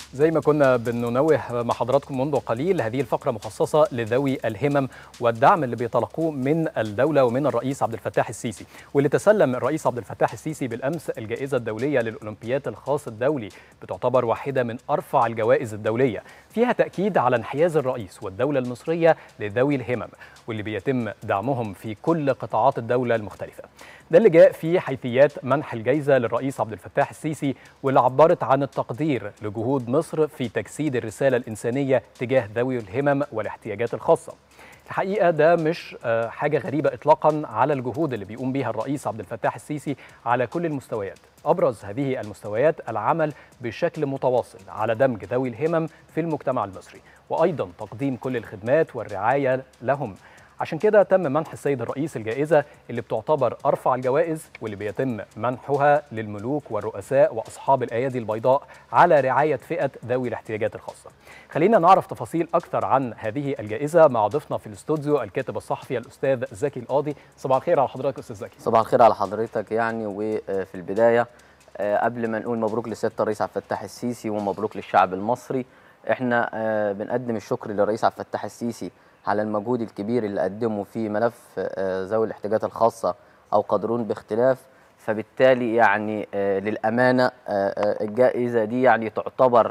زي ما كنا بننوه مع حضراتكم منذ قليل هذه الفقرة مخصصة لذوي الهمم والدعم اللي بيتلقوه من الدولة ومن الرئيس عبد الفتاح السيسي واللي تسلم الرئيس عبد الفتاح السيسي بالأمس الجائزة الدولية للأولمبياد الخاص الدولي بتعتبر واحدة من أرفع الجوائز الدولية فيها تأكيد على انحياز الرئيس والدولة المصرية لذوي الهمم واللي بيتم دعمهم في كل قطاعات الدولة المختلفة ده اللي جاء في حيثيات منح الجائزة للرئيس عبد الفتاح السيسي واللي عبرت عن التقدير لجهود مصر في تجسيد الرسالة الإنسانية تجاه ذوي الهمم والاحتياجات الخاصة الحقيقة ده مش حاجة غريبة إطلاقا على الجهود اللي بيقوم بيها الرئيس عبد الفتاح السيسي على كل المستويات أبرز هذه المستويات العمل بشكل متواصل على دمج ذوي الهمم في المجتمع المصري وأيضا تقديم كل الخدمات والرعاية لهم عشان كده تم منح السيد الرئيس الجائزة اللي بتعتبر أرفع الجوائز واللي بيتم منحها للملوك والرؤساء وأصحاب الأيادي البيضاء على رعاية فئة ذوي الاحتياجات الخاصة خلينا نعرف تفاصيل أكثر عن هذه الجائزة مع ضيفنا في الاستوديو الكاتب الصحفي الأستاذ زكي القاضي صباح الخير على حضرتك أستاذ زكي صباح الخير على حضرتك يعني وفي البداية قبل ما نقول مبروك لسيادة الرئيس عبد الفتاح السيسي ومبروك للشعب المصري احنا بنقدم الشكر للرئيس عبد الفتاح السيسي على المجهود الكبير اللي قدمه في ملف ذوي الاحتياجات الخاصة أو قادرون باختلاف فبالتالي يعني للأمانة الجائزة دي يعني تعتبر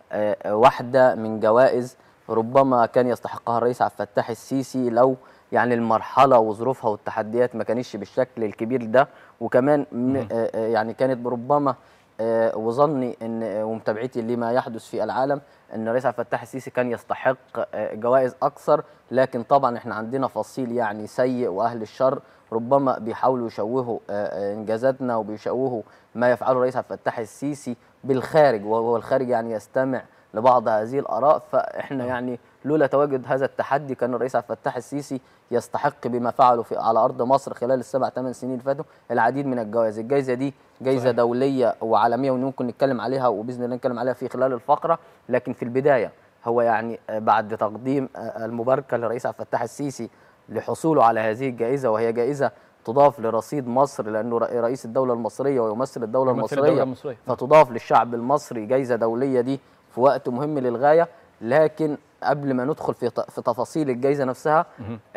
واحدة من جوائز ربما كان يستحقها الرئيس عبد الفتاح السيسي لو يعني المرحلة وظروفها والتحديات ما كانتش بالشكل الكبير ده وكمان يعني كانت ربما وظني ان ومتابعتي لما يحدث في العالم ان الرئيس عبد الفتاح السيسي كان يستحق جوائز اكثر لكن طبعا احنا عندنا فصيل يعني سيء واهل الشر ربما بيحاولوا يشوهوا انجازاتنا وبيشوهوا ما يفعله الرئيس عبد الفتاح السيسي بالخارج وهو الخارج يعني يستمع لبعض هذه الاراء فاحنا يعني لولا تواجد هذا التحدي كان الرئيس عبد الفتاح السيسي يستحق بما فعله في على ارض مصر خلال السبع ثمان سنين اللي فاتوا العديد من الجوائز، الجائزه دي جائزه صحيح. دوليه وعالميه وممكن نتكلم عليها وباذن الله نتكلم عليها في خلال الفقره، لكن في البدايه هو يعني بعد تقديم المباركه للرئيس عبد الفتاح السيسي لحصوله على هذه الجائزه وهي جائزه تضاف لرصيد مصر لانه رئيس الدوله المصريه ويمثل الدوله المصريه, الدولة المصرية فتضاف للشعب المصري جائزه دوليه دي في وقت مهم للغايه لكن قبل ما ندخل في في تفاصيل الجائزه نفسها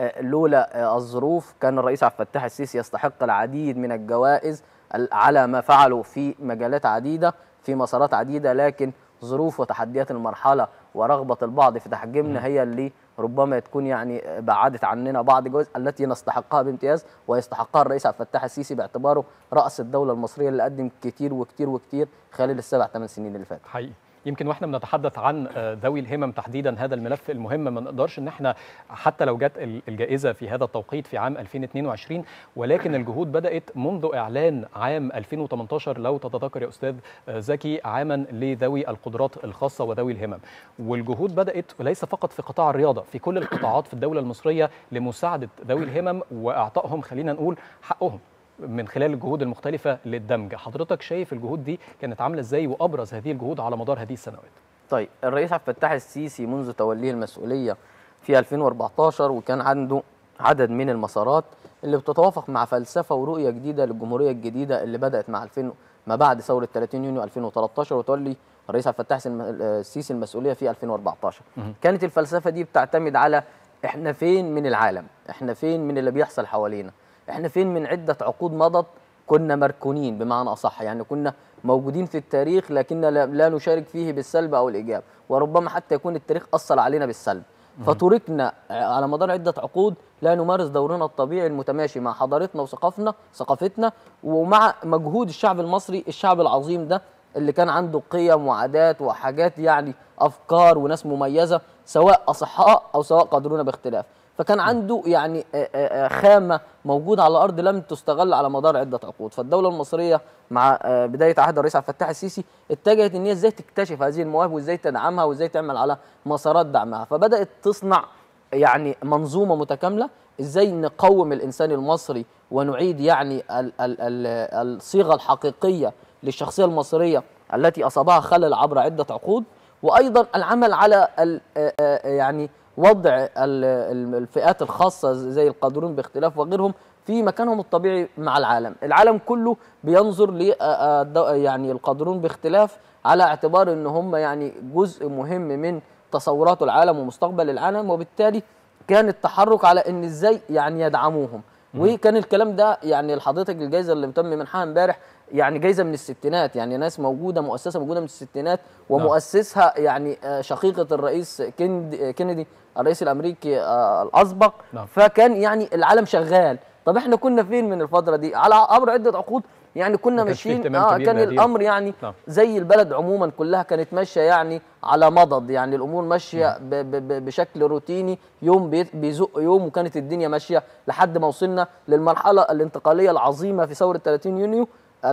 لولا الظروف كان الرئيس عبد الفتاح السيسي يستحق العديد من الجوائز على ما فعله في مجالات عديده في مسارات عديده لكن ظروف وتحديات المرحله ورغبه البعض في تحجيمنا هي اللي ربما تكون يعني بعدت عننا بعض الجوائز التي نستحقها بامتياز ويستحقها الرئيس عبد الفتاح السيسي باعتباره راس الدوله المصريه اللي قدم كتير وكتير وكتير خلال السبع ثمان سنين اللي فاتوا. حقيقي. يمكن واحنا بنتحدث عن ذوي الهمم تحديدا هذا الملف المهم ما نقدرش ان احنا حتى لو جت الجائزه في هذا التوقيت في عام 2022 ولكن الجهود بدات منذ اعلان عام 2018 لو تتذكر يا استاذ زكي عاما لذوي القدرات الخاصه وذوي الهمم والجهود بدات وليس فقط في قطاع الرياضه في كل القطاعات في الدوله المصريه لمساعده ذوي الهمم واعطائهم خلينا نقول حقهم من خلال الجهود المختلفة للدمج حضرتك شايف الجهود دي كانت عاملة ازاي وأبرز هذه الجهود على مدار هذه السنوات طيب الرئيس عبد الفتاح السيسي منذ توليه المسؤولية في 2014 وكان عنده عدد من المسارات اللي بتتوافق مع فلسفة ورؤية جديدة للجمهورية الجديدة اللي بدأت مع 2000 ما بعد ثورة 30 يونيو 2013 وتولي الرئيس عبد الفتاح السيسي المسؤولية في 2014 كانت الفلسفة دي بتعتمد على احنا فين من العالم احنا فين من اللي بيحصل حوالينا احنا فين من عده عقود مضت كنا مركونين بمعنى اصح يعني كنا موجودين في التاريخ لكن لا نشارك فيه بالسلب او الايجاب وربما حتى يكون التاريخ اثر علينا بالسلب فتركنا على مدار عده عقود لا نمارس دورنا الطبيعي المتماشي مع حضارتنا وثقافتنا ثقافتنا ومع مجهود الشعب المصري الشعب العظيم ده اللي كان عنده قيم وعادات وحاجات يعني افكار وناس مميزه سواء اصحاء او سواء قادرون باختلاف فكان عنده يعني خامه موجوده على الارض لم تستغل على مدار عده عقود فالدوله المصريه مع بدايه عهد الرئيس عبد الفتاح السيسي اتجهت ان هي ازاي تكتشف هذه المواهب وازاي تدعمها وازاي تعمل على مسارات دعمها فبدات تصنع يعني منظومه متكامله ازاي نقوم الانسان المصري ونعيد يعني ال ال ال الصيغه الحقيقيه للشخصيه المصريه التي اصابها خلل عبر عده عقود وايضا العمل على يعني وضع الفئات الخاصة زي القادرون باختلاف وغيرهم في مكانهم الطبيعي مع العالم العالم كله بينظر ل يعني القادرون باختلاف على اعتبار ان هم يعني جزء مهم من تصورات العالم ومستقبل العالم وبالتالي كان التحرك على ان ازاي يعني يدعموهم وكان الكلام ده يعني لحضرتك الجائزه اللي تم منحها امبارح يعني جايزه من الستينات يعني ناس موجوده مؤسسه موجوده من الستينات ومؤسسها يعني آه، شقيقه الرئيس كيند- كينيدي الرئيس الامريكي آه، الاسبق نعم. فكان يعني العالم شغال طب احنا كنا فين من الفتره دي على عبر عده عقود يعني كنا ما كانش فيه ماشيين اهتمام اه كبير كان بهذه الامر يعني نعم. زي البلد عموما كلها كانت ماشيه يعني على مضض يعني الامور ماشيه ب ب ب بشكل روتيني يوم بي- بيزق يوم وكانت الدنيا ماشيه لحد ما وصلنا للمرحله الانتقاليه العظيمه في ثوره 30 يونيو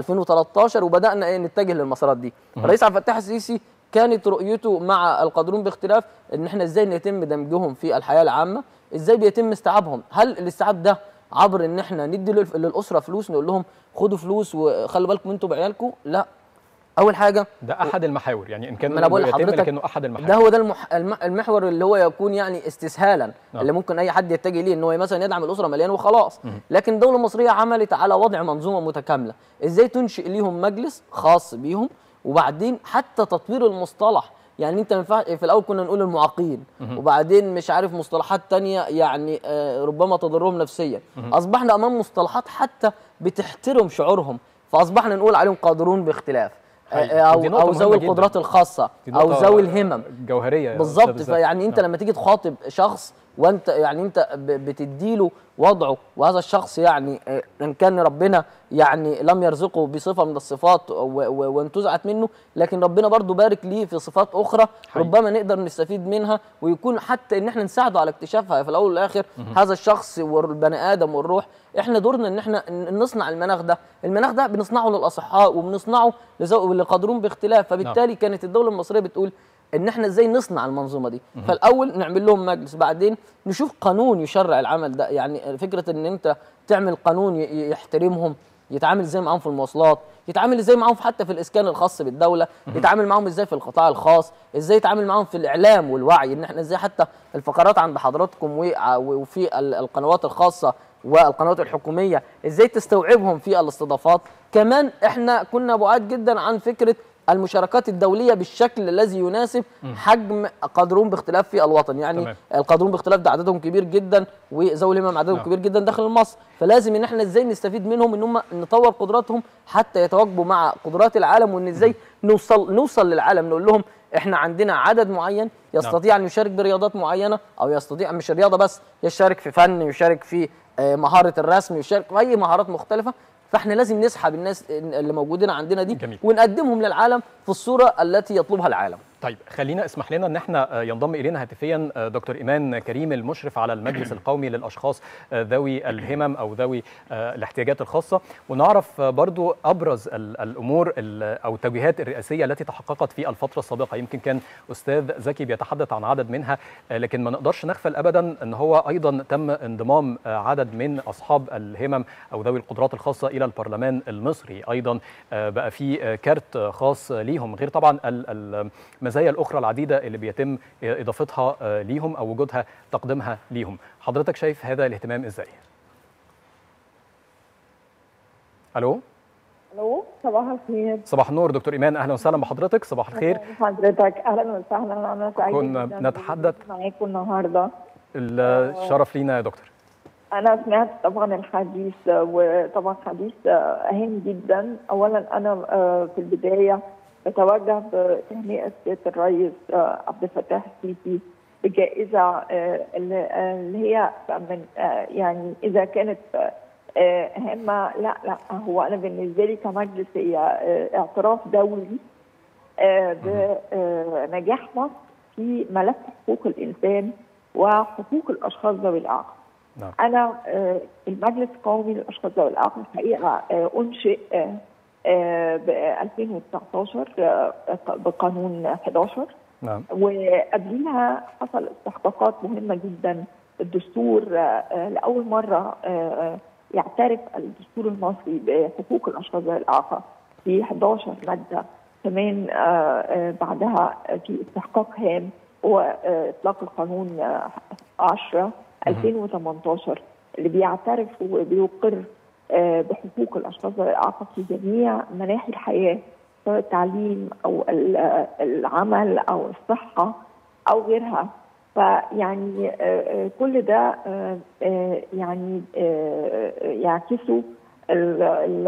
2013 وبدانا ايه نتجه للمسارات دي الرئيس عبد الفتاح السيسي كانت رؤيته مع القادرون باختلاف ان احنا ازاي يتم دمجهم في الحياه العامه ازاي بيتم استيعابهم هل الاستيعاب ده عبر ان احنا ندي للف- للاسره فلوس نقول لهم خدوا فلوس وخلوا بالكم انتوا بعيالكم لا اول حاجه ده احد المحاور يعني ان كان ما انا بقول يتم لحضرتك لكنه احد المحاور ده هو ده المح... الم- المحور اللي هو يكون يعني استسهالا نعم. اللي ممكن اي حد يتجه ليه ان هو مثلا يدعم الاسره مليان وخلاص لكن الدوله المصريه عملت على وضع منظومه متكامله ازاي تنشئ ليهم مجلس خاص بيهم وبعدين حتى تطوير المصطلح يعني انت ما ينفعش في الاول كنا نقول المعاقين وبعدين مش عارف مصطلحات تانية يعني آه، ربما تضرهم نفسيا اصبحنا امام مصطلحات حتى بتحترم شعورهم فاصبحنا نقول عليهم قادرون باختلاف آه، حقيقي. او ودي نقطة او ذوي مهمة جداً. القدرات الخاصه دي او نقطة ذوي الهمم جوهريه يا بالظبط أستاذ زكي. فيعني انت نعم. لما تيجي تخاطب شخص وانت يعني انت ب- بتديله وضعه وهذا الشخص يعني آه، ان كان ربنا يعني لم يرزقه بصفه من الصفات و- و- وانتزعت منه لكن ربنا برضو بارك ليه في صفات اخرى حقيقي. ربما نقدر نستفيد منها ويكون حتى ان احنا نساعده على اكتشافها في الاول والاخر هذا الشخص والبني ادم والروح احنا دورنا ان احنا ن- نصنع المناخ ده المناخ ده بنصنعه للاصحاء وبنصنعه لذو- لقادرون باختلاف فبالتالي كانت الدوله المصريه بتقول ان احنا ازاي نصنع المنظومه دي فالاول نعمل لهم مجلس بعدين نشوف قانون يشرع العمل ده يعني فكره ان انت تعمل قانون ي- يحترمهم يتعامل ازاي معاهم في المواصلات يتعامل ازاي معاهم حتى في الاسكان الخاص بالدوله يتعامل معاهم ازاي في القطاع الخاص ازاي يتعامل معاهم في الاعلام والوعي ان احنا ازاي حتى الفقرات عند حضراتكم وع- وفي ال- القنوات الخاصه والقنوات الحكوميه ازاي تستوعبهم في الاستضافات كمان احنا كنا بعاد جدا عن فكره المشاركات الدوليه بالشكل الذي يناسب حجم قادرون باختلاف في الوطن يعني تمام. القادرون باختلاف ده عددهم كبير جدا وذوي الهمم عددهم نعم. كبير جدا داخل مصر فلازم ان احنا ازاي نستفيد منهم ان هم نطور قدراتهم حتى يتواجبوا مع قدرات العالم وان ازاي نوصل نوصل للعالم نقول لهم احنا عندنا عدد معين يستطيع ان يشارك برياضات معينه او يستطيع مش رياضه بس يشارك في فن يشارك في آه، مهاره الرسم يشارك في اي مهارات مختلفه فاحنا لازم نسحب الناس اللي موجودين عندنا دي جميل. ونقدمهم للعالم في الصوره التي يطلبها العالم طيب خلينا اسمح لنا ان احنا آه، ينضم الينا هاتفيا آه، دكتور ايمان كريم المشرف على المجلس القومي للاشخاص آه، ذوي الهمم او ذوي آه، الاحتياجات الخاصه ونعرف آه، برضو ابرز ال- الامور ال- او التوجيهات الرئاسيه التي تحققت في الفتره السابقه يمكن كان استاذ زكي بيتحدث عن عدد منها آه، لكن ما نقدرش نغفل ابدا ان هو ايضا تم انضمام آه، عدد من اصحاب الهمم او ذوي القدرات الخاصه الى البرلمان المصري ايضا آه، بقى في آه، كارت آه، خاص ليهم غير طبعا ال- المزايا الاخرى العديده اللي بيتم اضافتها آه، ليهم او وجودها تقديمها ليهم حضرتك شايف هذا الاهتمام ازاي الو الو صباح الخير صباح النور دكتور ايمان اهلا وسهلا بحضرتك صباح الخير حضرتك اهلا وسهلا انا سعيده كنا جداً بنتحدث- بوجودي معاكم النهارده الشرف لينا يا دكتور انا سمعت طبعا الحديث وطبعا حديث هام جدا اولا انا آه، في البدايه بتوجه بتهنئه سياده الرئيس آه، عبد الفتاح السيسي بجائزه آه، اللي آه، اللي هي من آه، يعني اذا كانت آه، هامه لا لا هو انا بالنسبه لي كمجلس هي آه، اعتراف دولي آه، بنجاح مصر في ملف حقوق الانسان وحقوق الاشخاص ذوي الاعاقه. نعم. انا آه، المجلس القومي للاشخاص ذوي الاعاقه الحقيقه آه، انشئ آه، آه، ب 2019 آه، بقانون 11 نعم وقبلها حصل استحقاقات مهمه جدا الدستور آه، آه، لاول مره آه، آه، يعترف الدستور المصري بحقوق الاشخاص ذوي الاعاقه في 11 ماده كمان آه، آه، بعدها في استحقاق هام هو آه، اطلاق القانون آه، 10 2018 اللي بيعترف وبيقر آه، بحقوق الاشخاص ذوي الاعاقه في جميع مناحي الحياه سواء التعليم او ال- العمل او الصحه او غيرها فيعني آه، آه، كل ده آه، آه، يعني آه، آه، يعكسوا ال- ال-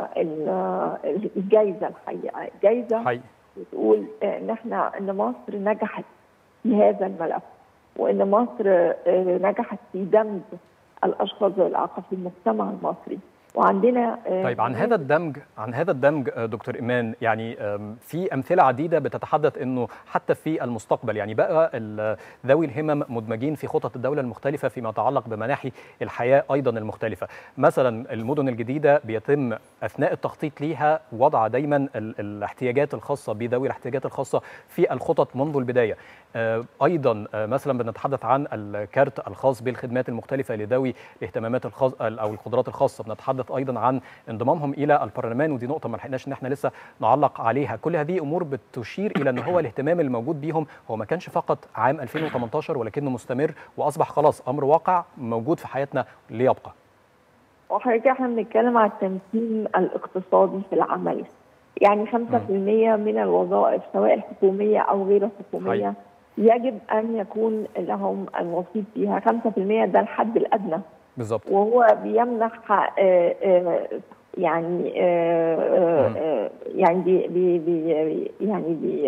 ال- الجائزه الحقيقه الجائزه حقيقي بتقول ان احنا ان مصر نجحت في هذا الملف وان مصر آه، نجحت في دمج الاشخاص ذوي الاعاقه في المجتمع المصري وعندنا آه، طيب عن هذا الدمج عن هذا الدمج آه، دكتور ايمان يعني آم، في امثله عديده بتتحدث انه حتى في المستقبل يعني بقى ال- ذوي الهمم مدمجين في خطط الدوله المختلفه فيما يتعلق بمناحي الحياه ايضا المختلفه مثلا المدن الجديده بيتم اثناء التخطيط ليها وضع دايما ال- الاحتياجات الخاصه بذوي الاحتياجات الخاصه في الخطط منذ البدايه آه، ايضا آه، مثلا بنتحدث عن الكارت الخاص بالخدمات المختلفه لذوي الاهتمامات الخاص او القدرات الخاصه بنتحدث ايضا عن انضمامهم الى البرلمان ودي نقطه ما لحقناش ان احنا لسه نعلق عليها كل هذه امور بتشير الى ان هو الاهتمام الموجود بيهم هو ما كانش فقط عام 2018 ولكنه مستمر واصبح خلاص امر واقع موجود في حياتنا ليبقى وحضرتك احنا بنتكلم على التمكين الاقتصادي في العمل يعني 5% من الوظائف سواء الحكوميه او غير الحكوميه يجب ان يكون لهم النصيب فيها 5% ده الحد الادنى بالظبط وهو بيمنح آه، آه، يعني آه، آه، آه، يعني بي بي بي يعني بي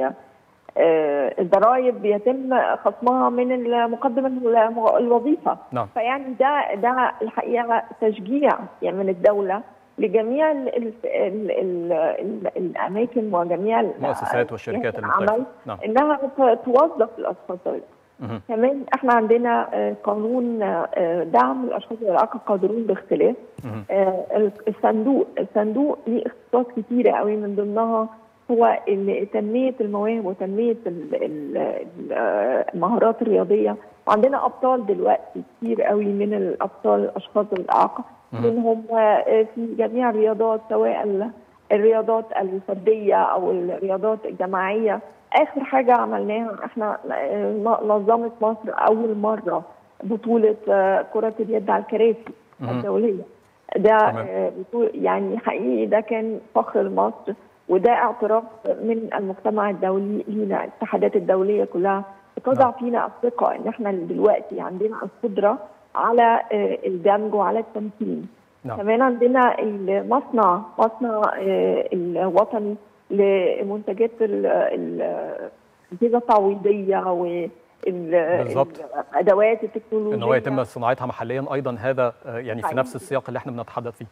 آه، الضرائب بيتم خصمها من مقدم الم- الوظيفه نعم فيعني ده ده الحقيقه تشجيع يعني من الدوله لجميع ال ال ال ال ال الاماكن وجميع ال- المؤسسات والشركات جهات المختلفه العمل نعم انها ت- توظف الاشخاص دول مهم. كمان احنا عندنا آه، قانون آه، دعم الاشخاص ذوي الاعاقه القادرون باختلاف مهم. آه، الصندوق الصندوق ليه اختصاصات كتيره قوي من ضمنها هو ال- تنميه المواهب وتنميه ال- ال- ال- آه، المهارات الرياضيه وعندنا ابطال دلوقتي كتير قوي من الابطال الاشخاص ذوي الاعاقه مهم. منهم آه، في جميع الرياضات سواء ال- الرياضات الفرديه او الرياضات الجماعيه اخر حاجه عملناها احنا آه، نظمت مصر اول مره بطوله آه، كره اليد على الكراسي مهم. الدوليه ده تمام. آه، بطول يعني حقيقي ده كان فخر لمصر وده اعتراف من المجتمع الدولي لينا الاتحادات الدوليه كلها بتضع نعم. فينا الثقه ان احنا دلوقتي عندنا القدره على آه، الدمج وعلى التمكين نعم كمان عندنا المصنع مصنع آه، الوطني لمنتجات ال- ال- الاجهزه التعويضيه وال بالظبط. الادوات التكنولوجيه ان هو يتم صناعتها محليا ايضا هذا آه، يعني في حقيقي. نفس السياق اللي احنا بنتحدث فيه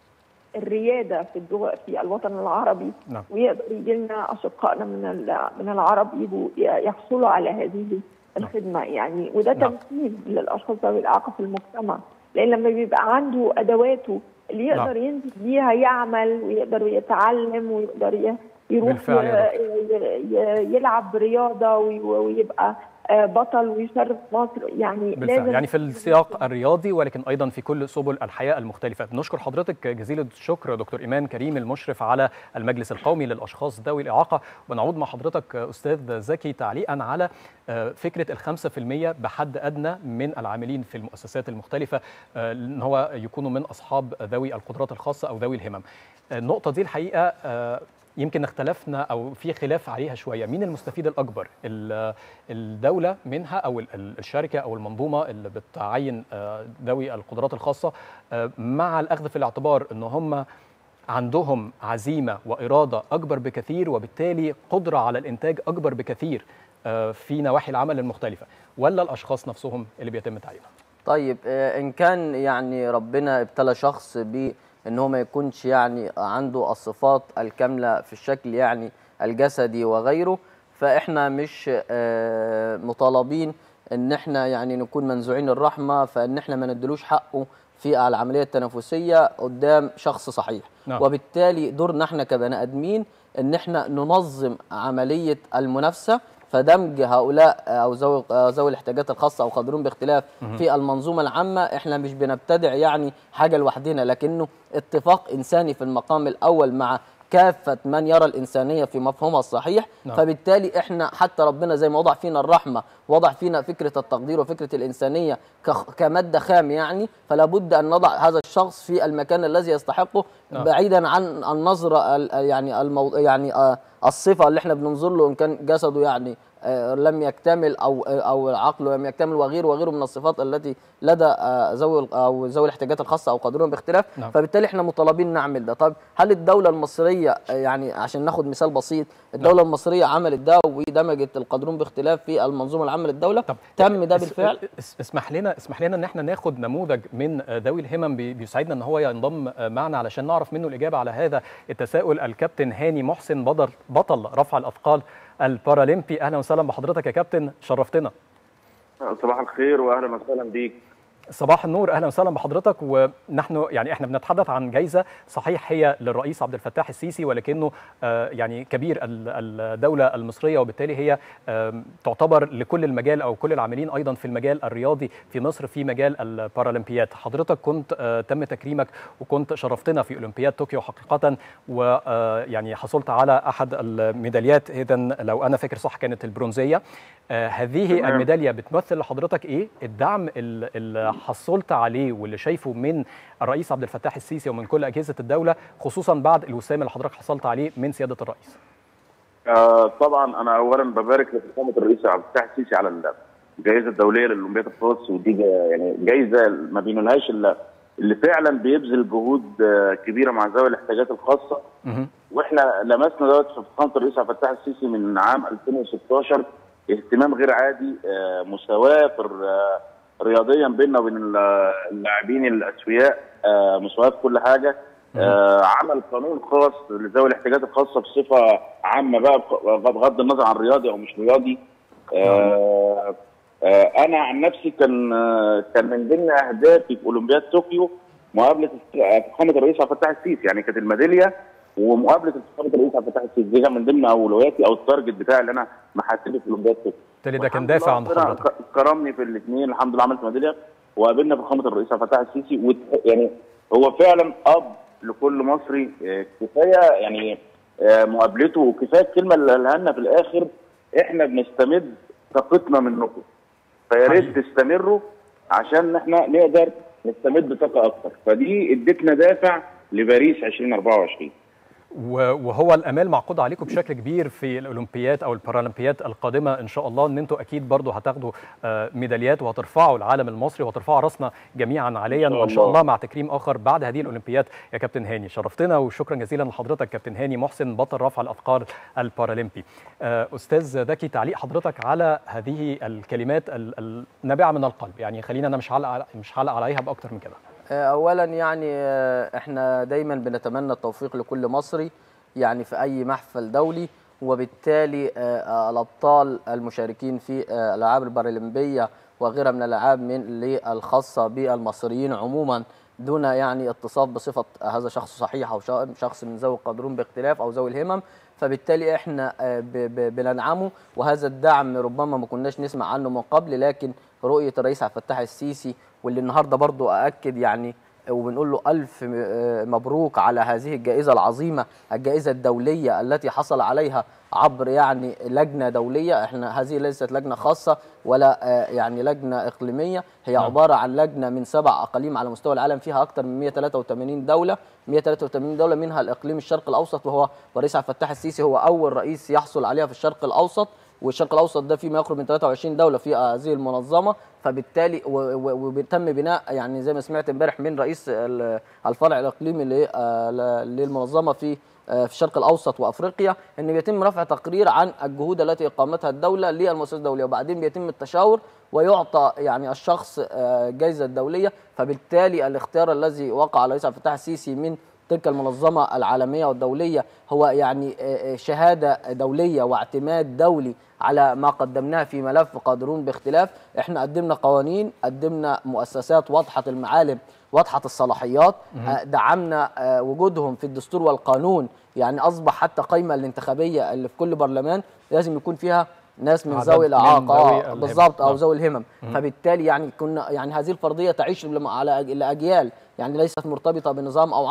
الرياده في الدول في الوطن العربي نعم ويقدر يجي لنا اشقائنا من ال- من العرب يجوا يحصلوا على هذه الخدمه يعني وده نعم. تمكين للاشخاص ذوي الاعاقه في المجتمع لان لما بيبقى عنده ادواته اللي يقدر ينزل بيها يعمل ويقدر يتعلم ويقدر ي- يروح بالفعل يا ي- ي- يلعب رياضه وي- ويبقى آه، بطل ويشرف مصر يعني بالفعل لازم يعني في السياق الرياضي ولكن ايضا في كل سبل الحياه المختلفه بنشكر حضرتك جزيل الشكر دكتور ايمان كريم المشرف على المجلس القومي للاشخاص ذوي الاعاقه ونعود مع حضرتك استاذ زكي تعليقا على آه، فكره الخمسة في المية بحد ادنى من العاملين في المؤسسات المختلفه آه، ان هو يكونوا من اصحاب ذوي القدرات الخاصه او ذوي الهمم النقطه دي الحقيقه آه، يمكن اختلفنا او في خلاف عليها شويه مين المستفيد الاكبر ال- الدوله منها او ال- ال- الشركه او المنظومه اللي بتعين آه، ذوي القدرات الخاصه آه، مع الاخذ في الاعتبار ان هم عندهم عزيمه واراده اكبر بكثير وبالتالي قدره على الانتاج اكبر بكثير آه، في نواحي العمل المختلفه ولا الاشخاص نفسهم اللي بيتم تعيينهم طيب آه، ان كان يعني ربنا ابتلى شخص بان هو ما يكونش يعني عنده الصفات الكامله في الشكل يعني الجسدي وغيره فاحنا مش آه، مطالبين ان احنا يعني نكون منزوعين الرحمه فان احنا ما ندلوش حقه في العمليه التنافسيه قدام شخص صحيح نعم. وبالتالي دورنا احنا كبني ادمين ان احنا ننظم عمليه المنافسه فدمج هؤلاء او ذوي ذوي الاحتياجات الخاصه او قادرون باختلاف في المنظومه العامه احنا مش بنبتدع يعني حاجه لوحدنا لكنه اتفاق انساني في المقام الاول مع كافه من يرى الانسانيه في مفهومها الصحيح نعم. فبالتالي احنا حتى ربنا زي ما وضع فينا الرحمه وضع فينا فكره التقدير وفكره الانسانيه كخ- كماده خام يعني فلا بد ان نضع هذا الشخص في المكان الذي يستحقه نعم. بعيدا عن النظره ال- يعني المو... يعني آه، الصفه اللي احنا بننظر له ان كان جسده يعني آه، لم يكتمل او او عقله لم يكتمل وغيره وغيره من الصفات التي لدى آه، ذوي ال- او ذوي الاحتياجات الخاصه او قادرون باختلاف نعم. فبالتالي احنا مطالبين نعمل ده طب هل الدوله المصريه آه، يعني عشان ناخد مثال بسيط الدوله المصريه عملت ده ودمجت القادرون باختلاف في المنظومه العامه للدوله طب تم ده اس- بالفعل اس- اسمح لنا اسمح لنا ان احنا ناخد نموذج من آه، ذوي الهمم بي- بيساعدنا ان هو ينضم آه، معنا علشان نعرف منه الاجابه على هذا التساؤل الكابتن هاني محسن بدر بطل رفع الاثقال البارالمبي اهلا وسهلا بحضرتك يا كابتن شرفتنا صباح الخير واهلا وسهلا بيك صباح النور اهلا وسهلا بحضرتك ونحن يعني احنا بنتحدث عن جائزه صحيح هي للرئيس عبد الفتاح السيسي ولكنه آه، يعني كبير ال- الدوله المصريه وبالتالي هي آم، تعتبر لكل المجال او كل العاملين ايضا في المجال الرياضي في مصر في مجال البارالمبيات حضرتك كنت آه، تم تكريمك وكنت شرفتنا في اولمبياد طوكيو حقيقه ويعني حصلت على احد الميداليات اذا لو انا فاكر صح كانت البرونزيه آه، هذه تمام. الميداليه بتمثل لحضرتك ايه الدعم ال- اللي حصلت عليه واللي شايفه من الرئيس عبد الفتاح السيسي ومن كل اجهزه الدوله خصوصا بعد الوسام اللي حضرتك حصلت عليه من سياده الرئيس آه طبعا انا اولا ببارك لفخامه الرئيس عبد الفتاح السيسي على الجائزه الدوليه للاولمبياد الخاص ودي جا- يعني جائزه ما بينولهاش الا اللي فعلا بيبذل جهود آه، كبيره مع ذوي الاحتياجات الخاصه مهم. واحنا لمسنا دوت في فخامه الرئيس عبد الفتاح السيسي من عام 2016 اهتمام غير عادي آه، مساواه في الر- آه، رياضيا بيننا وبين ال- اللاعبين الاسوياء آه، مساواه في كل حاجه آه، عمل قانون خاص لذوي الاحتياجات الخاصه بصفه عامه بقى بغ- بغض النظر عن رياضي او مش رياضي آه، آه، انا عن نفسي كان آه، كان من ضمن اهدافي في اولمبياد طوكيو مقابله فخامه الرئيس عبد الفتاح السيسي يعني كانت الميداليه ومقابله فخامه الرئيس عبد الفتاح السيسي دي كان من ضمن اولوياتي او التارجت بتاعي اللي انا محاسبه في اولمبياد طوكيو بالتالي ده كان والحمد لله دافع عند ربنا حضرتك ك- كرمني في الاثنين الحمد لله عملت ميداليه وقابلنا فخامه الرئيس عبد الفتاح السيسي وت- يعني هو فعلا اب لكل مصري آه، كفايه يعني آه، مقابلته وكفايه الكلمه اللي قالها لنا في الاخر احنا بنستمد طاقتنا منكم فيا ريت حقيقي. تستمروا عشان احنا نقدر نستمد بطاقه اكتر فدي ادتنا دافع لباريس 2024 و- وهو الامال معقود عليكم بشكل كبير في الاولمبيات او البارالمبيات القادمه ان شاء الله ان انتم اكيد برضو هتاخدوا آه، ميداليات وهترفعوا العالم المصري وهترفعوا راسنا جميعا عليا إن شاء وان شاء الله. الله مع تكريم اخر بعد هذه الاولمبيات يا كابتن هاني شرفتنا وشكرا جزيلا لحضرتك كابتن هاني محسن بطل رفع الاثقال البارالمبي آه، استاذ ذكي تعليق حضرتك على هذه الكلمات ال- النابعه من القلب يعني خلينا انا مش هعلق على- مش هعلق عليها باكتر من كده اولا يعني آه، احنا دايما بنتمنى التوفيق لكل مصري يعني في اي محفل دولي وبالتالي آه، آه، الابطال المشاركين في آه، الالعاب البارالمبيه وغيرها من الالعاب من اللي الخاصه بالمصريين عموما دون يعني اتصاف بصفه هذا شخص صحيح او شا- شخص من ذوي القادرون باختلاف او ذوي الهمم فبالتالي احنا آه، ب- ب- بندعمه وهذا الدعم ربما ما كناش نسمع عنه من قبل لكن رؤيه الرئيس عبد الفتاح السيسي واللي النهارده برضو ااكد يعني وبنقول له ألف م- آه مبروك على هذه الجائزة العظيمة الجائزة الدولية التي حصل عليها عبر يعني لجنة دولية احنا هذه ليست لجنة خاصة ولا آه يعني لجنة إقليمية هي نعم. عبارة عن لجنة من سبع أقاليم على مستوى العالم فيها أكثر من 183 دولة 183 دولة منها الإقليم الشرق الأوسط وهو ورئيس عبد الفتاح السيسي هو أول رئيس يحصل عليها في الشرق الأوسط والشرق الاوسط ده فيه ما يقرب من 23 دوله في هذه المنظمه فبالتالي و- و- وتم بناء يعني زي ما سمعت امبارح من رئيس ال- الفرع الاقليمي ل- آه، ل- للمنظمه في آه، في الشرق الاوسط وافريقيا ان بيتم رفع تقرير عن الجهود التي اقامتها الدوله للمؤسسات الدوليه وبعدين بيتم التشاور ويعطى يعني الشخص آه، جائزه دوليه فبالتالي الاختيار الذي وقع على الرئيس عبد الفتاح السيسي من تلك المنظمة العالمية والدولية هو يعني آه، آه، شهادة دولية واعتماد دولي على ما قدمناه في ملف قادرون باختلاف احنا قدمنا قوانين قدمنا مؤسسات واضحة المعالم واضحة الصلاحيات آه، دعمنا آه، وجودهم في الدستور والقانون يعني أصبح حتى قائمة الانتخابية اللي في كل برلمان لازم يكون فيها ناس من عدد ذوي من الإعاقة ذوي آه، الهمم. بالظبط أو نعم. ذوي الهمم فبالتالي يعني كنا يعني هذه الفرضية تعيش لما- على أج- لأجيال يعني ليست مرتبطة بنظام أو عصر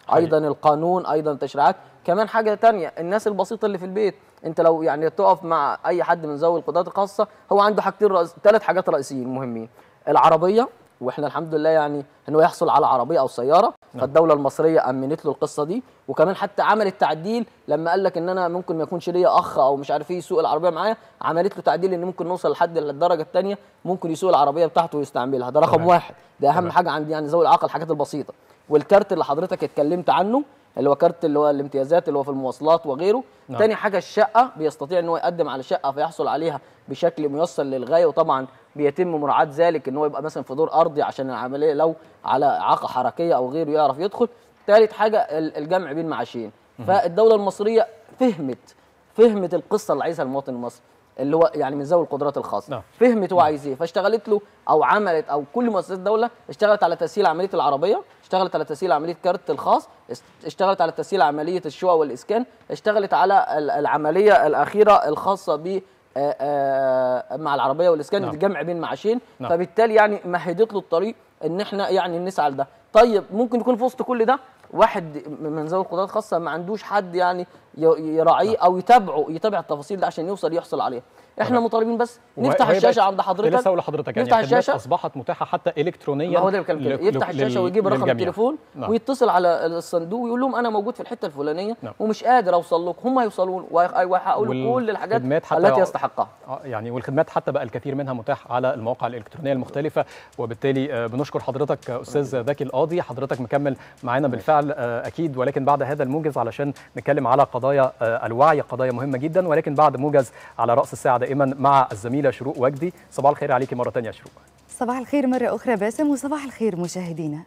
ايضا القانون ايضا التشريعات كمان حاجه تانية الناس البسيطه اللي في البيت انت لو يعني تقف مع اي حد من ذوي القدرات الخاصه هو عنده حاجتين رئيس ثلاث حاجات رئيسيين مهمين العربيه واحنا الحمد لله يعني انه يحصل على عربيه او سياره فالدوله المصريه امنت له القصه دي وكمان حتى عملت تعديل لما قال لك ان انا ممكن ما يكونش ليا اخ او مش عارف ايه يسوق العربيه معايا عملت له تعديل ان ممكن نوصل لحد الدرجه الثانيه ممكن يسوق العربيه بتاعته ويستعملها ده رقم تمام. واحد ده اهم تمام. حاجه عندي يعني ذوي الاعاقه الحاجات البسيطه والكارت اللي حضرتك اتكلمت عنه اللي هو كارت اللي هو الامتيازات اللي هو في المواصلات وغيره نعم. تاني حاجه الشقه بيستطيع ان هو يقدم على شقه فيحصل عليها بشكل ميسر للغايه وطبعا بيتم مراعاه ذلك ان هو يبقى مثلا في دور ارضي عشان العمليه لو على اعاقه حركيه او غيره يعرف يدخل ثالث حاجه ال- الجمع بين معاشين فالدوله المصريه فهمت فهمت القصه اللي عايزها المواطن المصري اللي هو يعني من ذوي القدرات الخاصه نعم. فهمت هو عايز ايه فاشتغلت له او عملت او كل مؤسسات الدوله اشتغلت على تسهيل عمليه العربيه اشتغلت على تسهيل عمليه كارت الخاص است- اشتغلت على تسهيل عمليه الشقق والاسكان اشتغلت على ال- العمليه الاخيره الخاصه ب آه، آه، مع العربيه والاسكان نعم. الجمع بين معاشين نعم. فبالتالي يعني مهدت له الطريق ان احنا يعني نسعى لده طيب ممكن يكون في وسط كل ده واحد من ذوي القدرات الخاصه ما عندوش حد يعني ي- يراعيه او يتابعه يتابع التفاصيل ده عشان يوصل يحصل عليها احنا تمام. مطالبين بس وهي- نفتح وهي الشاشه بقت- عند حضرتك لسه اقول لحضرتك يعني نفتح الخدمات الشاشة. اصبحت متاحه حتى الكترونيا ما هو ده الكلام كده ل- يفتح لل- الشاشه ويجيب رقم للجميع. التليفون نعم. ويتصل على الصندوق ويقول لهم انا موجود في الحته الفلانيه نعم. ومش قادر اوصل لكم هم يوصلون ويحققوا له كل الحاجات والخدمات حتى- التي يستحقها آه، يعني والخدمات حتى بقى الكثير منها متاح على المواقع الالكترونيه المختلفه وبالتالي آه، بنشكر حضرتك آه، استاذ ذكي القاضي حضرتك مكمل معانا بالفعل آه، اكيد ولكن بعد هذا الموجز علشان نتكلم على قضايا آه، الوعي قضايا مهمه جدا ولكن بعد موجز على راس الساعه دائما مع الزميله شروق وجدي صباح الخير عليكي مره ثانيه يا شروق صباح الخير مرة أخرى باسم وصباح الخير مشاهدينا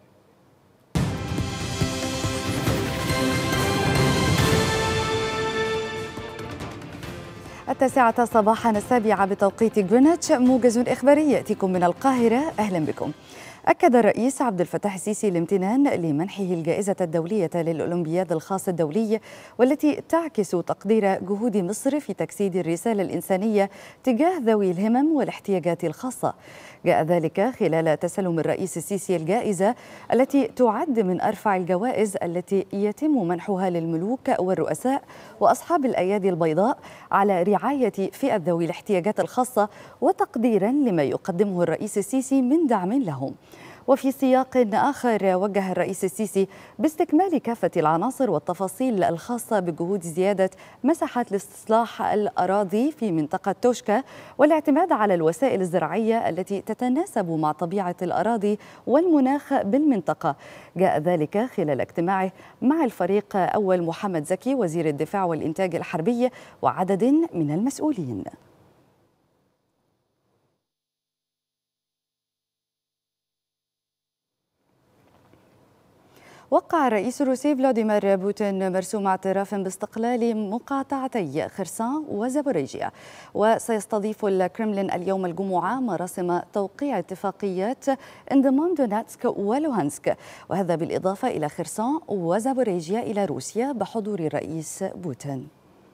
التاسعة صباحا السابعة بتوقيت جرينتش موجز إخباري يأتيكم من القاهرة أهلا بكم أكد الرئيس عبد الفتاح السيسي الامتنان لمنحه الجائزة الدولية للأولمبياد الخاص الدولي والتي تعكس تقدير جهود مصر في تجسيد الرسالة الإنسانية تجاه ذوي الهمم والاحتياجات الخاصة جاء ذلك خلال تسلم الرئيس السيسي الجائزة التي تعد من أرفع الجوائز التي يتم منحها للملوك والرؤساء وأصحاب الأيادي البيضاء على رعاية فئة ذوي الاحتياجات الخاصة وتقديرا لما يقدمه الرئيس السيسي من دعم لهم وفي سياق آخر وجه الرئيس السيسي باستكمال كافة العناصر والتفاصيل الخاصة بجهود زيادة مساحات الاستصلاح الأراضي في منطقة توشكا والاعتماد على الوسائل الزراعية التي تتناسب مع طبيعة الأراضي والمناخ بالمنطقة جاء ذلك خلال اجتماعه مع الفريق أول محمد زكي وزير الدفاع والإنتاج الحربي وعدد من المسؤولين وقع الرئيس الروسي فلاديمير بوتين مرسوم اعتراف باستقلال مقاطعتي خرسان وزابوريجيا وسيستضيف الكرملين اليوم الجمعة مراسم توقيع اتفاقيات انضمام دوناتسك ولوهانسك وهذا بالإضافة إلى خرسان وزابوريجيا إلى روسيا بحضور الرئيس بوتين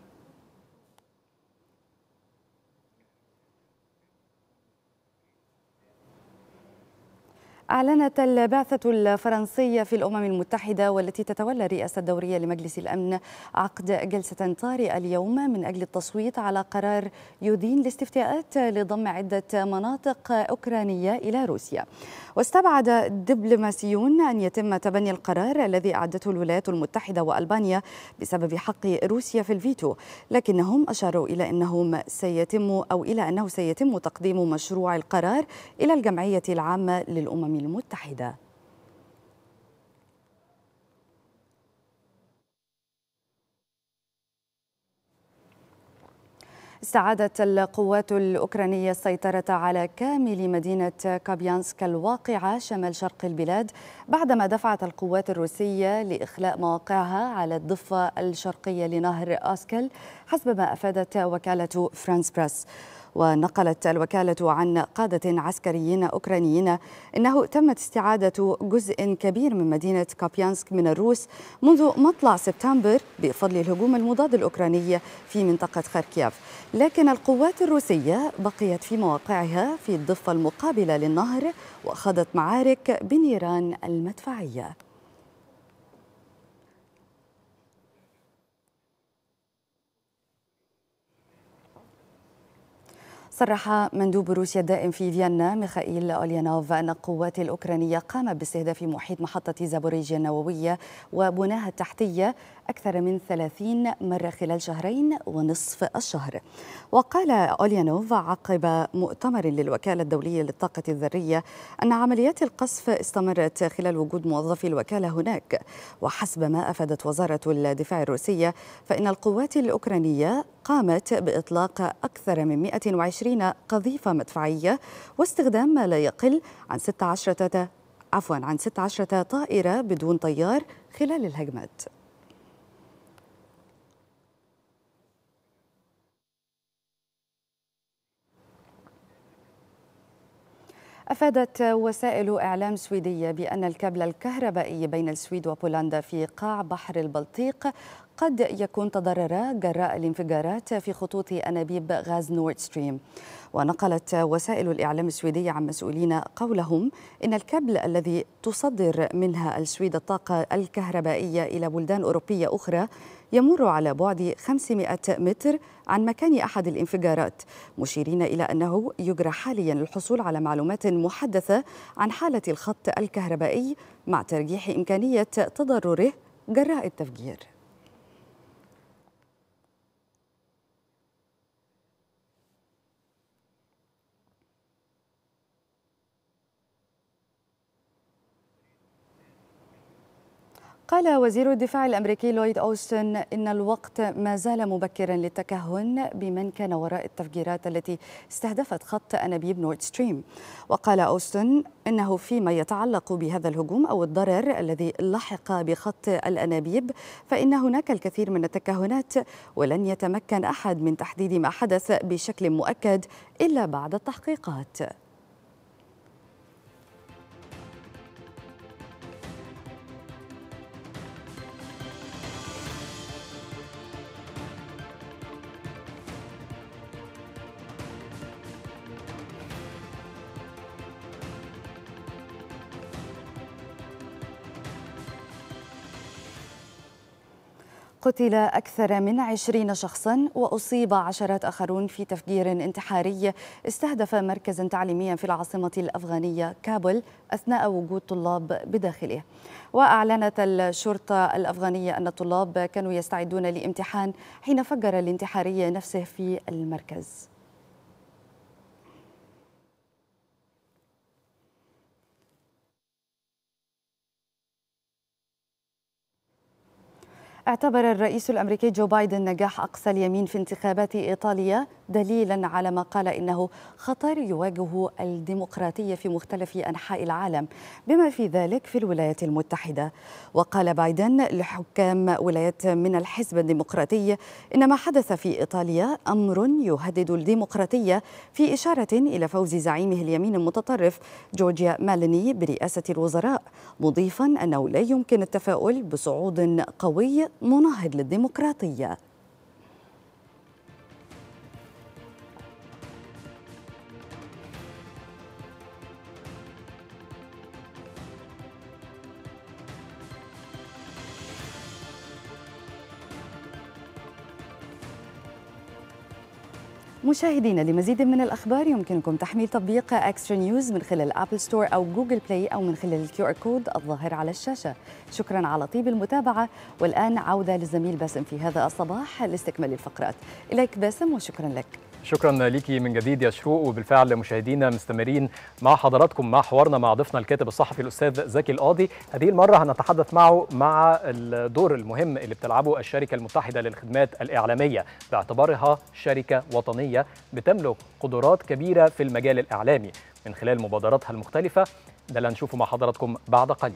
أعلنت البعثة الفرنسية في الأمم المتحدة والتي تتولى الرئاسة الدورية لمجلس الأمن عقد جلسة طارئة اليوم من أجل التصويت على قرار يدين الاستفتاءات لضم عدة مناطق أوكرانية إلى روسيا واستبعد دبلوماسيون أن يتم تبني القرار الذي أعدته الولايات المتحدة وألبانيا بسبب حق روسيا في الفيتو لكنهم أشاروا إلى أنهم سيتم أو إلى أنه سيتم تقديم مشروع القرار إلى الجمعية العامة للأمم المتحدة استعادت القوات الأوكرانية السيطرة على كامل مدينة كابيانسك الواقعة شمال شرق البلاد بعدما دفعت القوات الروسية لإخلاء مواقعها على الضفة الشرقية لنهر أسكل حسب ما أفادت وكالة فرانس بريس ونقلت الوكالة عن قادة عسكريين أوكرانيين أنه تمت استعادة جزء كبير من مدينة كابيانسك من الروس منذ مطلع سبتمبر بفضل الهجوم المضاد الأوكراني في منطقة خاركيف لكن القوات الروسية بقيت في مواقعها في الضفة المقابلة للنهر وخاضت معارك بنيران المدفعية صرح مندوب روسيا الدائم في فيينا ميخائيل أوليانوف أن القوات الأوكرانية قامت باستهداف محيط محطة زابوريجيا النووية وبناها التحتية أكثر من 30 مرة خلال شهرين ونصف الشهر وقال أوليانوف عقب مؤتمر للوكالة الدولية للطاقة الذرية أن عمليات القصف استمرت خلال وجود موظفي الوكالة هناك وحسب ما أفادت وزارة الدفاع الروسية فإن القوات الأوكرانية قامت بإطلاق أكثر من 120 قذيفة مدفعية واستخدام ما لا يقل عن 16 عفوا عن 16 طائرة بدون طيار خلال الهجمات أفادت وسائل إعلام سويدية بأن الكابل الكهربائي بين السويد وبولندا في قاع بحر البلطيق قد يكون تضرر جراء الانفجارات في خطوط أنابيب غاز نورد ستريم ونقلت وسائل الإعلام السويدية عن مسؤولين قولهم إن الكابل الذي تصدر منها السويد الطاقة الكهربائية إلى بلدان أوروبية أخرى يمر على بعد 500 متر عن مكان أحد الانفجارات مشيرين إلى أنه يجرى حاليا الحصول على معلومات محدثة عن حالة الخط الكهربائي مع ترجيح إمكانية تضرره جراء التفجير قال وزير الدفاع الامريكي لويد اوستن ان الوقت ما زال مبكرا للتكهن بمن كان وراء التفجيرات التي استهدفت خط انابيب نورد ستريم وقال اوستن انه فيما يتعلق بهذا الهجوم او الضرر الذي لحق بخط الانابيب فان هناك الكثير من التكهنات ولن يتمكن احد من تحديد ما حدث بشكل مؤكد الا بعد التحقيقات قتل أكثر من عشرين شخصا وأصيب عشرات آخرون في تفجير انتحاري استهدف مركزا تعليميا في العاصمة الأفغانية كابول أثناء وجود طلاب بداخله وأعلنت الشرطة الأفغانية أن الطلاب كانوا يستعدون لامتحان حين فجر الانتحاري نفسه في المركز اعتبر الرئيس الامريكي جو بايدن نجاح اقصى اليمين في انتخابات ايطاليا دليلا على ما قال انه خطر يواجه الديمقراطيه في مختلف انحاء العالم بما في ذلك في الولايات المتحده وقال بايدن لحكام ولايات من الحزب الديمقراطي ان ما حدث في ايطاليا امر يهدد الديمقراطيه في اشاره الى فوز زعيمه اليمين المتطرف جورجيا ماليني برئاسه الوزراء مضيفا انه لا يمكن التفاؤل بصعود قوي مناهض للديمقراطيه مشاهدينا لمزيد من الأخبار يمكنكم تحميل تطبيق اكسترا نيوز من خلال أبل ستور أو جوجل بلاي أو من خلال الكيو ار كود الظاهر على الشاشة شكرا على طيب المتابعة والآن عودة للزميل باسم في هذا الصباح لاستكمال الفقرات إليك باسم وشكرا لك شكرا ليكي من جديد يا شروق وبالفعل مشاهدينا مستمرين مع حضراتكم مع حوارنا مع ضيفنا الكاتب الصحفي الاستاذ زكي القاضي هذه المره هنتحدث معه مع الدور المهم اللي بتلعبه الشركه المتحده للخدمات الاعلاميه باعتبارها شركه وطنيه بتملك قدرات كبيره في المجال الاعلامي من خلال مبادراتها المختلفه ده اللي هنشوفه مع حضراتكم بعد قليل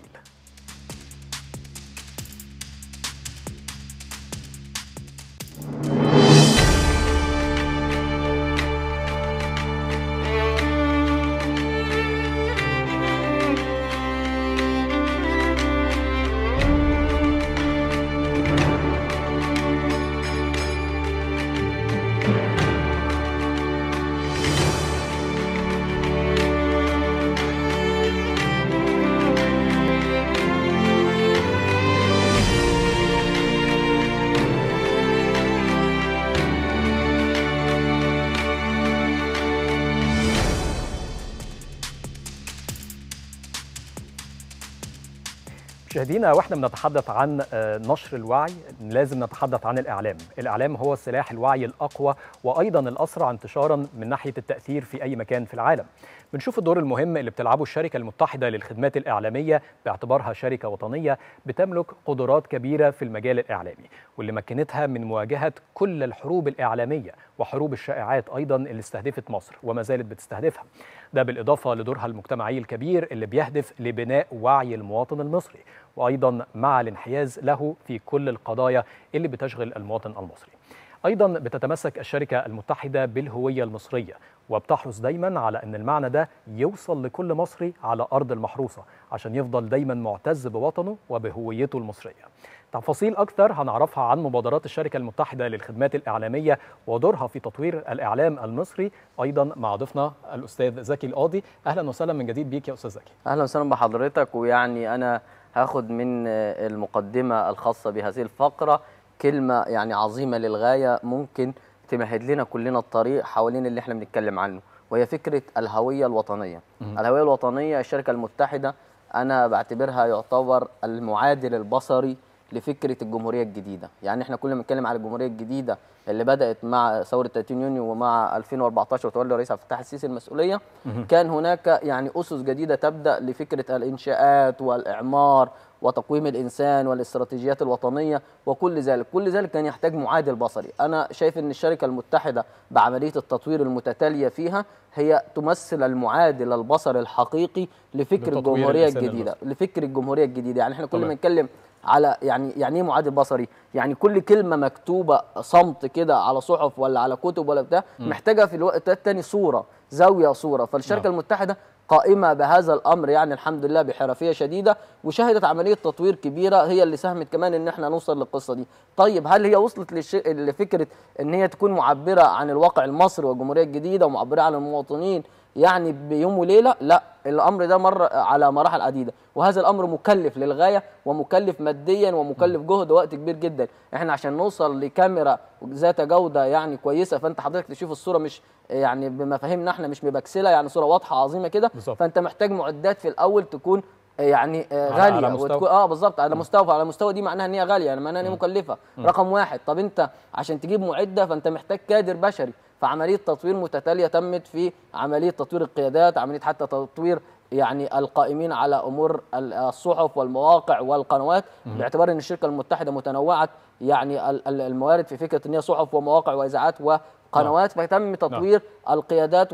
مشاهدينا واحنا بنتحدث عن نشر الوعي لازم نتحدث عن الاعلام، الاعلام هو سلاح الوعي الاقوى وايضا الاسرع انتشارا من ناحيه التاثير في اي مكان في العالم. بنشوف الدور المهم اللي بتلعبه الشركه المتحده للخدمات الاعلاميه باعتبارها شركه وطنيه بتملك قدرات كبيره في المجال الاعلامي واللي مكنتها من مواجهه كل الحروب الاعلاميه وحروب الشائعات ايضا اللي استهدفت مصر وما زالت بتستهدفها. ده بالاضافه لدورها المجتمعي الكبير اللي بيهدف لبناء وعي المواطن المصري وايضا مع الانحياز له في كل القضايا اللي بتشغل المواطن المصري. ايضا بتتمسك الشركه المتحده بالهويه المصريه وبتحرص دايما على ان المعنى ده يوصل لكل مصري على ارض المحروسه عشان يفضل دايما معتز بوطنه وبهويته المصريه. تفاصيل اكثر هنعرفها عن مبادرات الشركه المتحده للخدمات الاعلاميه ودورها في تطوير الاعلام المصري ايضا مع ضيفنا الاستاذ زكي القاضي اهلا وسهلا من جديد بيك يا استاذ زكي اهلا وسهلا بحضرتك ويعني انا هاخد من المقدمه الخاصه بهذه الفقره كلمه يعني عظيمه للغايه ممكن تمهد لنا كلنا الطريق حوالين اللي احنا بنتكلم عنه وهي فكره الهويه الوطنيه م- الهويه الوطنيه الشركه المتحده انا بعتبرها يعتبر المعادل البصري لفكره الجمهوريه الجديده يعني احنا كل ما بنتكلم على الجمهوريه الجديده اللي بدات مع ثوره 30 يونيو ومع 2014 وتولي الرئيس عبد الفتاح السيسي المسؤوليه كان هناك يعني اسس جديده تبدا لفكره الانشاءات والاعمار وتقويم الانسان والاستراتيجيات الوطنيه وكل ذلك كل ذلك كان يحتاج معادل بصري انا شايف ان الشركه المتحده بعمليه التطوير المتتاليه فيها هي تمثل المعادل البصري الحقيقي لفكر الجمهوريه الجديده لفكر الجمهوريه الجديده يعني احنا كل ما نتكلم على يعني يعني ايه معادل بصري؟ يعني كل كلمه مكتوبه صمت كده على صحف ولا على كتب ولا بتاع محتاجه في الوقت الثاني صوره زاويه صوره فالشركه نعم. المتحده قائمه بهذا الامر يعني الحمد لله بحرفيه شديده وشهدت عمليه تطوير كبيره هي اللي ساهمت كمان ان احنا نوصل للقصه دي. طيب هل هي وصلت للش... لفكره ان هي تكون معبره عن الواقع المصري والجمهوريه الجديده ومعبره عن المواطنين يعني بيوم وليله لا الامر ده مر على مراحل عديده وهذا الامر مكلف للغايه ومكلف ماديا ومكلف جهد وقت كبير جدا احنا عشان نوصل لكاميرا ذات جوده يعني كويسه فانت حضرتك تشوف الصوره مش يعني بمفاهيمنا احنا مش مبكسله يعني صوره واضحه عظيمه كده فانت محتاج معدات في الاول تكون يعني غاليه على مستوى. وتكون اه بالظبط على مستوى على مستوى دي معناها ان هي غاليه يعني معناها ان هي مكلفه م. رقم واحد طب انت عشان تجيب معده فانت محتاج كادر بشري فعمليه تطوير متتاليه تمت في عمليه تطوير القيادات عمليه حتى تطوير يعني القائمين على امور الصحف والمواقع والقنوات م. باعتبار ان الشركه المتحده متنوعه يعني الموارد في فكره ان هي صحف ومواقع واذاعات قنوات فتم تطوير نعم. القيادات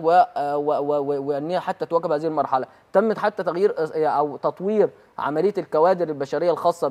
وان هي حتى تواكب هذه المرحله تمت حتى تغيير او تطوير عمليه الكوادر البشريه الخاصه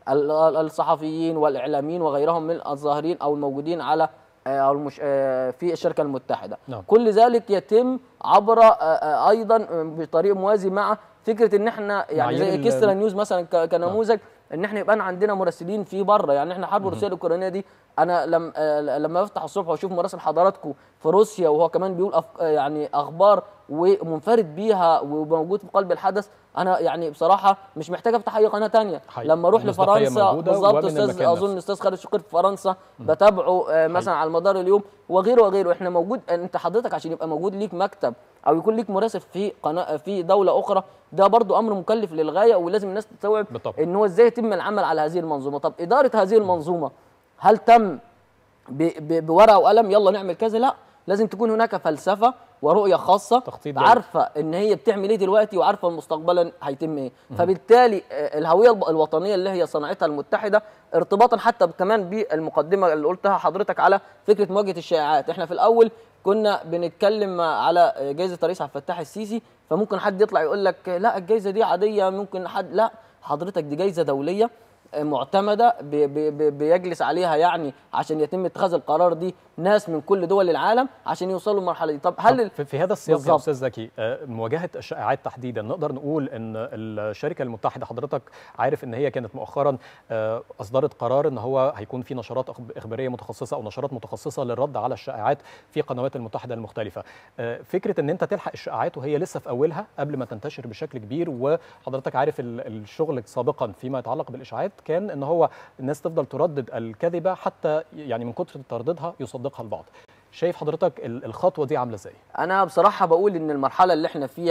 بالصحفيين والاعلاميين وغيرهم من الظاهرين او الموجودين على او المش... في الشركه المتحده نعم. كل ذلك يتم عبر ايضا بطريق موازي مع فكره ان احنا يعني زي كيسترا نيوز مثلا كنموذج ان احنا يبقى عندنا مراسلين في بره يعني احنا حرب روسيا الاوكرانيه دي انا لم لما افتح الصبح واشوف مراسل حضراتكم في روسيا وهو كمان بيقول أف... يعني اخبار ومنفرد بيها وموجود في قلب الحدث انا يعني بصراحه مش محتاج افتح اي قناه ثانيه لما اروح لفرنسا بالظبط استاذ اظن استاذ خالد شقير في فرنسا بتابعه مثلا على مدار اليوم وغيره وغيره احنا موجود انت حضرتك عشان يبقى موجود ليك مكتب او يكون ليك مراسل في قناه في دوله اخرى ده برضو امر مكلف للغايه ولازم الناس تستوعب ان هو ازاي يتم العمل على هذه المنظومه طب اداره هذه المنظومه هل تم بورقه وقلم يلا نعمل كذا لا لازم تكون هناك فلسفه ورؤيه خاصه عارفه ان هي بتعمل ايه دلوقتي وعارفه مستقبلا هيتم ايه م- فبالتالي الهويه الوطنيه اللي هي صنعتها المتحده ارتباطا حتى كمان بالمقدمه اللي قلتها حضرتك على فكره مواجهه الشائعات احنا في الاول كنا بنتكلم على جائزه الرئيس عبد الفتاح السيسي فممكن حد يطلع يقول لك لا الجائزه دي عاديه ممكن حد لا حضرتك دي جائزه دوليه معتمده بي بي بيجلس عليها يعني عشان يتم اتخاذ القرار دي ناس من كل دول العالم عشان يوصلوا للمرحله دي طب هل طب في هذا السياق يا استاذ زكي مواجهه الشائعات تحديدا نقدر نقول ان الشركه المتحده حضرتك عارف ان هي كانت مؤخرا اصدرت قرار ان هو هيكون في نشرات اخباريه متخصصه او نشرات متخصصه للرد على الشائعات في قنوات المتحده المختلفه فكره ان انت تلحق الشائعات وهي لسه في اولها قبل ما تنتشر بشكل كبير وحضرتك عارف الشغل سابقا فيما يتعلق بالاشاعات كان ان هو الناس تفضل تردد الكذبه حتى يعني من كتر ترددها يصدقها البعض شايف حضرتك الخطوه دي عامله ازاي انا بصراحه بقول ان المرحله اللي احنا فيها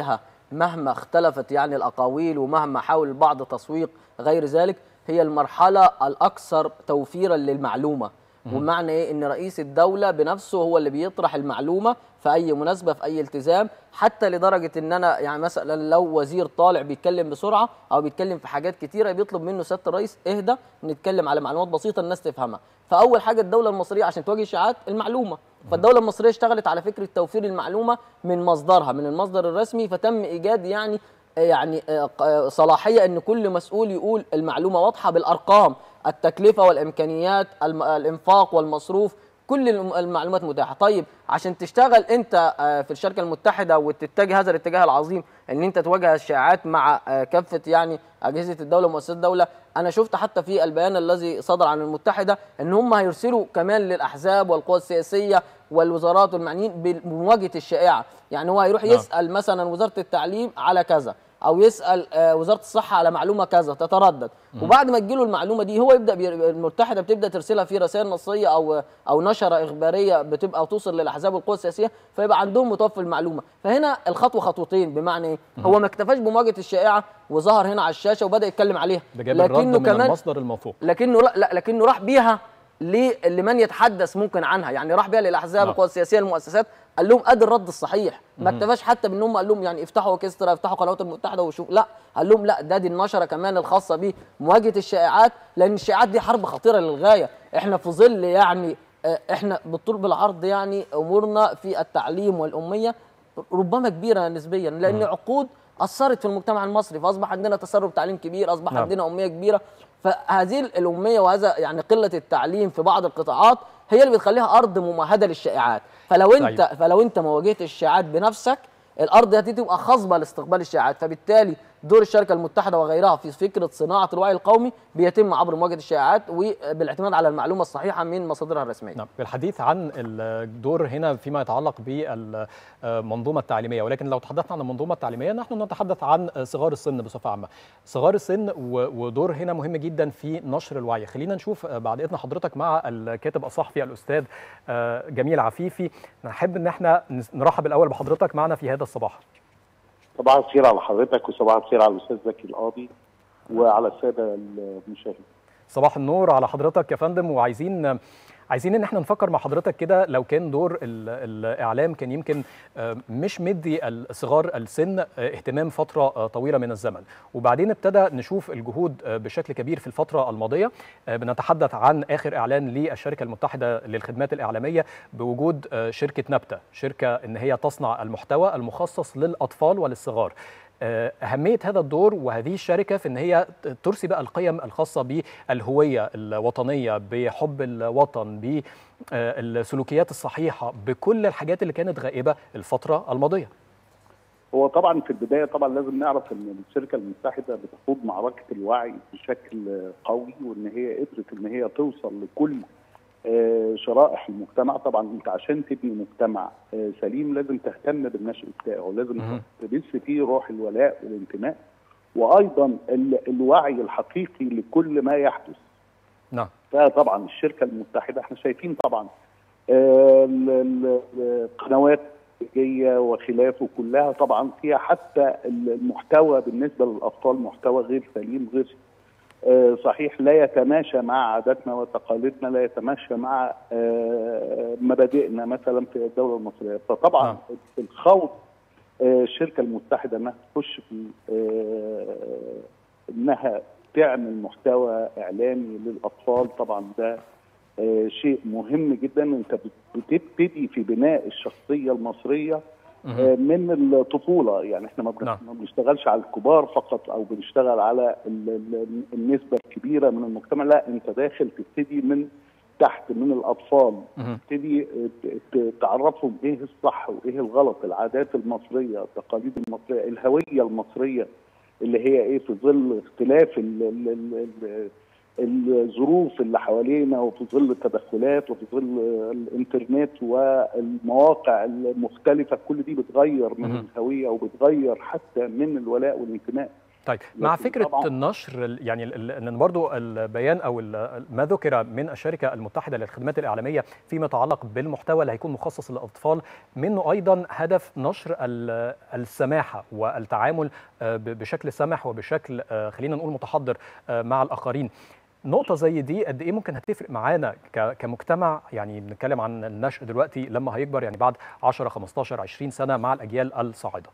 مهما اختلفت يعني الاقاويل ومهما حاول البعض تسويق غير ذلك هي المرحله الاكثر توفيرا للمعلومه ومعنى ايه ان رئيس الدوله بنفسه هو اللي بيطرح المعلومه في اي مناسبه في اي التزام حتى لدرجه ان انا يعني مثلا لو وزير طالع بيتكلم بسرعه او بيتكلم في حاجات كتيره بيطلب منه سياده الرئيس اهدى نتكلم على معلومات بسيطه الناس تفهمها فاول حاجه الدوله المصريه عشان تواجه الشائعات المعلومه فالدوله المصريه اشتغلت على فكره توفير المعلومه من مصدرها من المصدر الرسمي فتم ايجاد يعني يعني صلاحيه ان كل مسؤول يقول المعلومه واضحه بالارقام التكلفه والامكانيات الانفاق والمصروف كل المعلومات متاحه طيب عشان تشتغل انت في الشركه المتحده وتتجه هذا الاتجاه العظيم ان انت تواجه الشائعات مع كافه يعني اجهزه الدوله ومؤسسات الدوله انا شفت حتى في البيان الذي صدر عن المتحده ان هم هيرسلوا كمان للاحزاب والقوى السياسيه والوزارات والمعنيين بمواجهه الشائعه يعني هو هيروح يسال مثلا وزاره التعليم على كذا او يسال وزاره الصحه على معلومه كذا تتردد وبعد ما تجيله المعلومه دي هو يبدا المتحده بتبدا ترسلها في رسائل نصيه او او نشره اخباريه بتبقى توصل للاحزاب والقوى السياسيه فيبقى عندهم متوفر المعلومه فهنا الخطوه خطوتين بمعنى ايه هو ما اكتفاش بمواجهه الشائعه وظهر هنا على الشاشه وبدا يتكلم عليها لكنه كمان المصدر الموثوق لكنه لا, لا لكنه راح بيها لمن يتحدث ممكن عنها يعني راح بيها للاحزاب القوى السياسيه المؤسسات قال لهم ادي الرد الصحيح ما اكتفاش حتى بان هم قال لهم يعني افتحوا اوركسترا افتحوا قنوات المتحده وشوف لا قال لهم لا ده دي النشره كمان الخاصه بمواجهه الشائعات لان الشائعات دي حرب خطيره للغايه احنا في ظل يعني احنا بالطول بالعرض يعني امورنا في التعليم والاميه ربما كبيره نسبيا لان عقود اثرت في المجتمع المصري فاصبح عندنا تسرب تعليم كبير اصبح نعم. عندنا اميه كبيره فهذه الاميه وهذا يعني قله التعليم في بعض القطاعات هي اللي بتخليها ارض ممهده للشائعات فلو انت صحيح. فلو انت ما واجهتش الشائعات بنفسك الارض دي تبقى خصبه لاستقبال الشائعات فبالتالي دور الشركه المتحده وغيرها في فكره صناعه الوعي القومي بيتم عبر مواجهه الشائعات وبالاعتماد على المعلومه الصحيحه من مصادرها الرسميه. نعم بالحديث عن الدور هنا فيما يتعلق بالمنظومه التعليميه ولكن لو تحدثنا عن المنظومه التعليميه نحن نتحدث عن صغار السن بصفه عامه. صغار السن ودور هنا مهم جدا في نشر الوعي. خلينا نشوف بعد اذن حضرتك مع الكاتب الصحفي الاستاذ جميل عفيفي نحب ان احنا نرحب الاول بحضرتك معنا في هذا الصباح. صباح الخير على حضرتك وصباح الخير على الاستاذ زكي القاضي وعلى الساده المشاهدين. صباح النور على حضرتك يا فندم وعايزين عايزين ان احنا نفكر مع حضرتك كده لو كان دور الاعلام كان يمكن مش مدي صغار السن اهتمام فتره طويله من الزمن وبعدين ابتدى نشوف الجهود بشكل كبير في الفتره الماضيه بنتحدث عن اخر اعلان للشركه المتحده للخدمات الاعلاميه بوجود شركه نبته شركه ان هي تصنع المحتوى المخصص للاطفال وللصغار أهمية هذا الدور وهذه الشركة في أن هي ترسي بقى القيم الخاصة بالهوية الوطنية بحب الوطن بالسلوكيات الصحيحة بكل الحاجات اللي كانت غائبة الفترة الماضية هو طبعا في البدايه طبعا لازم نعرف ان الشركه المتحده بتخوض معركه الوعي بشكل قوي وان هي قدرت ان هي توصل لكل شرائح المجتمع طبعا انت عشان تبني مجتمع سليم لازم تهتم بالنشء بتاعه ولازم تبث فيه روح الولاء والانتماء وايضا الوعي الحقيقي لكل ما يحدث نعم فطبعا الشركه المتحده احنا شايفين طبعا القنوات الخارجيه وخلافه كلها طبعا فيها حتى المحتوى بالنسبه للاطفال محتوى غير سليم غير صحيح لا يتماشى مع عاداتنا وتقاليدنا لا يتماشى مع مبادئنا مثلا في الدوله المصريه فطبعا في الخوض الشركه المتحده انها تخش في انها تعمل محتوى اعلامي للاطفال طبعا ده شيء مهم جدا انت بتبتدي في بناء الشخصيه المصريه من الطفوله يعني احنا ما بنشتغلش على الكبار فقط او بنشتغل على النسبه الكبيره من المجتمع لا انت داخل تبتدي من تحت من الاطفال تبتدي تعرفهم ايه الصح وايه الغلط العادات المصريه التقاليد المصريه الهويه المصريه اللي هي ايه في ظل اختلاف ال ال ال الظروف اللي حوالينا وفي ظل التدخلات وفي ظل الانترنت والمواقع المختلفه كل دي بتغير من الهويه وبتغير حتى من الولاء والانتماء طيب مع لكن فكره طبعاً- النشر ال- يعني ال- ال- ان برضو البيان او ال- ما ذكر من الشركه المتحده للخدمات الاعلاميه فيما يتعلق بالمحتوى اللي هيكون مخصص للاطفال منه ايضا هدف نشر ال- السماحه والتعامل آه، ب- بشكل سمح وبشكل آه، خلينا نقول متحضر آه، مع الاخرين نقطة زي دي قد إيه ممكن هتفرق معانا ك- كمجتمع يعني بنتكلم عن النشء دلوقتي لما هيكبر يعني بعد 10 15 20 سنة مع الأجيال الصاعدة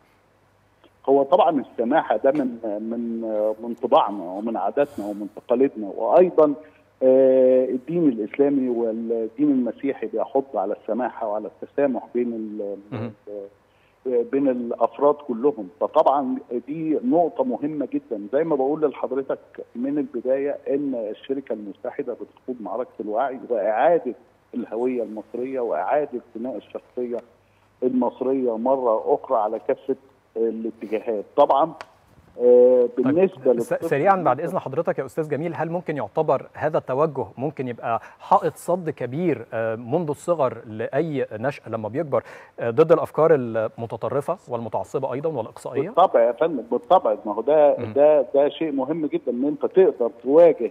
هو طبعا السماحه ده من من من طباعنا ومن عاداتنا ومن تقاليدنا وايضا آه، الدين الاسلامي والدين المسيحي بيحض على السماحه وعلى التسامح بين ال- مهم. بين الافراد كلهم فطبعا دي نقطه مهمه جدا زي ما بقول لحضرتك من البدايه ان الشركه المتحده بتخوض معركه الوعي واعاده الهويه المصريه واعاده بناء الشخصيه المصريه مره اخرى على كافه الاتجاهات طبعا آه، بالنسبه طيب للطفل- سريعا بعد اذن حضرتك يا استاذ جميل هل ممكن يعتبر هذا التوجه ممكن يبقى حائط صد كبير آه، منذ الصغر لاي نشأ لما بيكبر آه، ضد الافكار المتطرفه والمتعصبه ايضا والاقصائيه بالطبع يا فندم بالطبع ما هو ده مم. ده ده شيء مهم جدا ان انت تقدر تواجه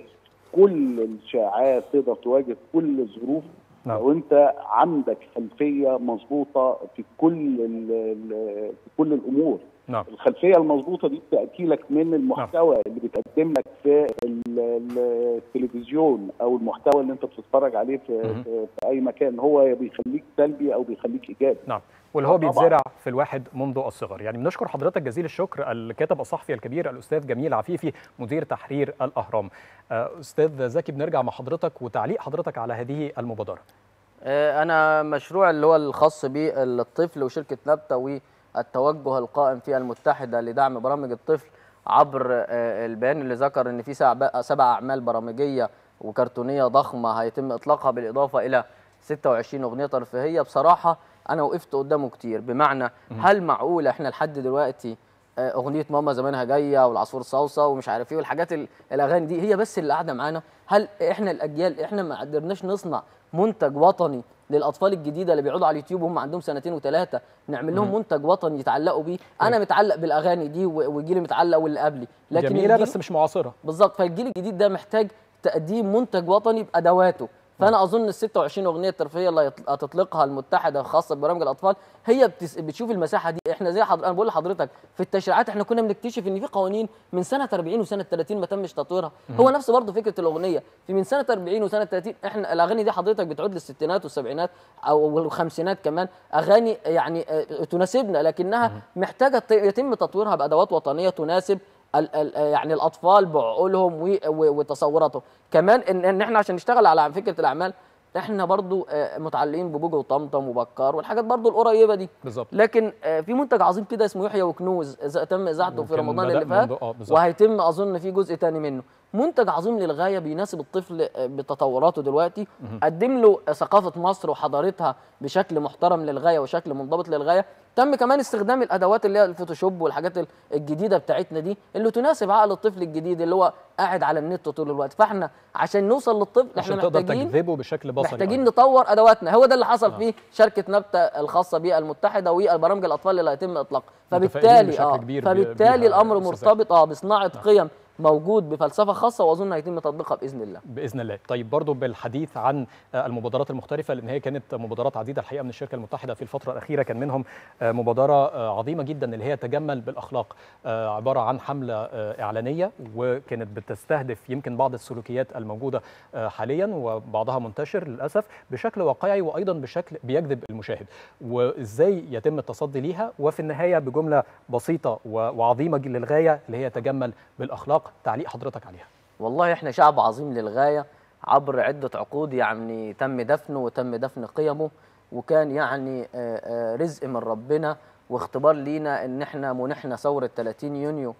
كل الشائعات تقدر تواجه كل الظروف نعم. لو انت عندك خلفيه مظبوطه في كل ال- ال- في كل الامور نعم الخلفيه المظبوطه دي بتاتي لك من المحتوى اللي بيتقدم لك في ال- ال- التلفزيون او المحتوى اللي انت بتتفرج عليه في, مهم. في, في اي مكان هو بيخليك سلبي او بيخليك ايجابي نعم واللي هو طبعاً. بيتزرع في الواحد منذ الصغر يعني بنشكر حضرتك جزيل الشكر الكاتب الصحفي الكبير الاستاذ جميل عفيفي مدير تحرير الاهرام آه، استاذ زكي بنرجع مع حضرتك وتعليق حضرتك على هذه المبادره آه، انا مشروع اللي هو الخاص بالطفل وشركه نبته والتوجه القائم في المتحده لدعم برامج الطفل عبر آه، البيان اللي ذكر ان في سبع سبع اعمال برامجيه وكرتونيه ضخمه هيتم اطلاقها بالاضافه الى 26 اغنيه ترفيهيه بصراحه انا وقفت قدامه كتير بمعنى هل معقول احنا لحد دلوقتي آه، اغنيه ماما زمانها جايه والعصفور صوصه ومش عارف ايه والحاجات ال- الاغاني دي هي بس اللي قاعده معانا هل احنا الاجيال احنا ما قدرناش نصنع منتج وطني للاطفال الجديده اللي بيقعدوا على اليوتيوب وهم عندهم سنتين وثلاثه نعمل لهم منتج وطني يتعلقوا بيه انا متعلق بالاغاني دي و- وجيلي متعلق واللي قبلي لكن جميله الجيل- بس مش معاصره بالظبط فالجيل الجديد ده محتاج تقديم منتج وطني بادواته فانا اظن ال 26 اغنيه الترفيهيه اللي هيط- هتطلقها المتحده الخاصه ببرامج الاطفال هي بتس... بتشوف المساحه دي احنا زي حضر... انا بقول لحضرتك في التشريعات احنا كنا بنكتشف ان في قوانين من سنه 40 وسنه 30 ما تمش تطويرها هو نفس برضه فكره الاغنيه في من سنه 40 وسنه 30 احنا الاغاني دي حضرتك بتعود للستينات والسبعينات او الخمسينات كمان اغاني يعني آه، تناسبنا لكنها محتاجه ت- يتم تطويرها بادوات وطنيه تناسب ال ال يعني الاطفال بعقولهم و- و- وتصوراتهم كمان ان ان احنا عشان نشتغل على فكره الاعمال احنا برضو آه، متعلقين ببوجه وطمطم وبكار والحاجات برضو القريبه دي بالظبط لكن آه، في منتج عظيم كده اسمه يحيى وكنوز إذا تم اذاعته في وكان رمضان بدأ اللي فات منذ- آه، بالظبط. وهيتم اظن في جزء تاني منه منتج عظيم للغايه بيناسب الطفل آه، بتطوراته دلوقتي قدم له آه، ثقافه مصر وحضارتها بشكل محترم للغايه وشكل منضبط للغايه تم كمان استخدام الادوات اللي هي الفوتوشوب والحاجات ال- الجديده بتاعتنا دي اللي تناسب عقل الطفل الجديد اللي هو قاعد على النت طول الوقت فاحنا عشان نوصل للطفل احنا عشان تقدر محتاجين تجذبه بشكل بصري محتاجين أيضاً. نطور ادواتنا هو ده اللي حصل في شركه نبته الخاصه بالمتحده وبرامج الاطفال اللي هيتم اطلاقها متفائلين فبالتالي بشكل اه كبير بي- فبالتالي بيها الامر أستاذ زكي. مرتبط اه بصناعه قيم موجود بفلسفه خاصه واظن هيتم تطبيقها باذن الله باذن الله طيب برضو بالحديث عن آه، المبادرات المختلفه لان هي كانت مبادرات عديده الحقيقه من الشركه المتحده في الفتره الاخيره كان منهم آه، مبادره آه، عظيمه جدا اللي هي تجمل بالاخلاق آه، عباره عن حمله آه، اعلانيه وكانت بتستهدف يمكن بعض السلوكيات الموجوده آه، حاليا وبعضها منتشر للاسف بشكل واقعي وايضا بشكل بيجذب المشاهد وازاي يتم التصدي ليها وفي النهايه بجمله بسيطه و- وعظيمه للغايه اللي هي تجمل بالاخلاق تعليق حضرتك عليها والله احنا شعب عظيم للغايه عبر عده عقود يعني تم دفنه وتم دفن قيمه وكان يعني آه، آه، رزق من ربنا واختبار لينا ان احنا منحنا ثوره 30 يونيو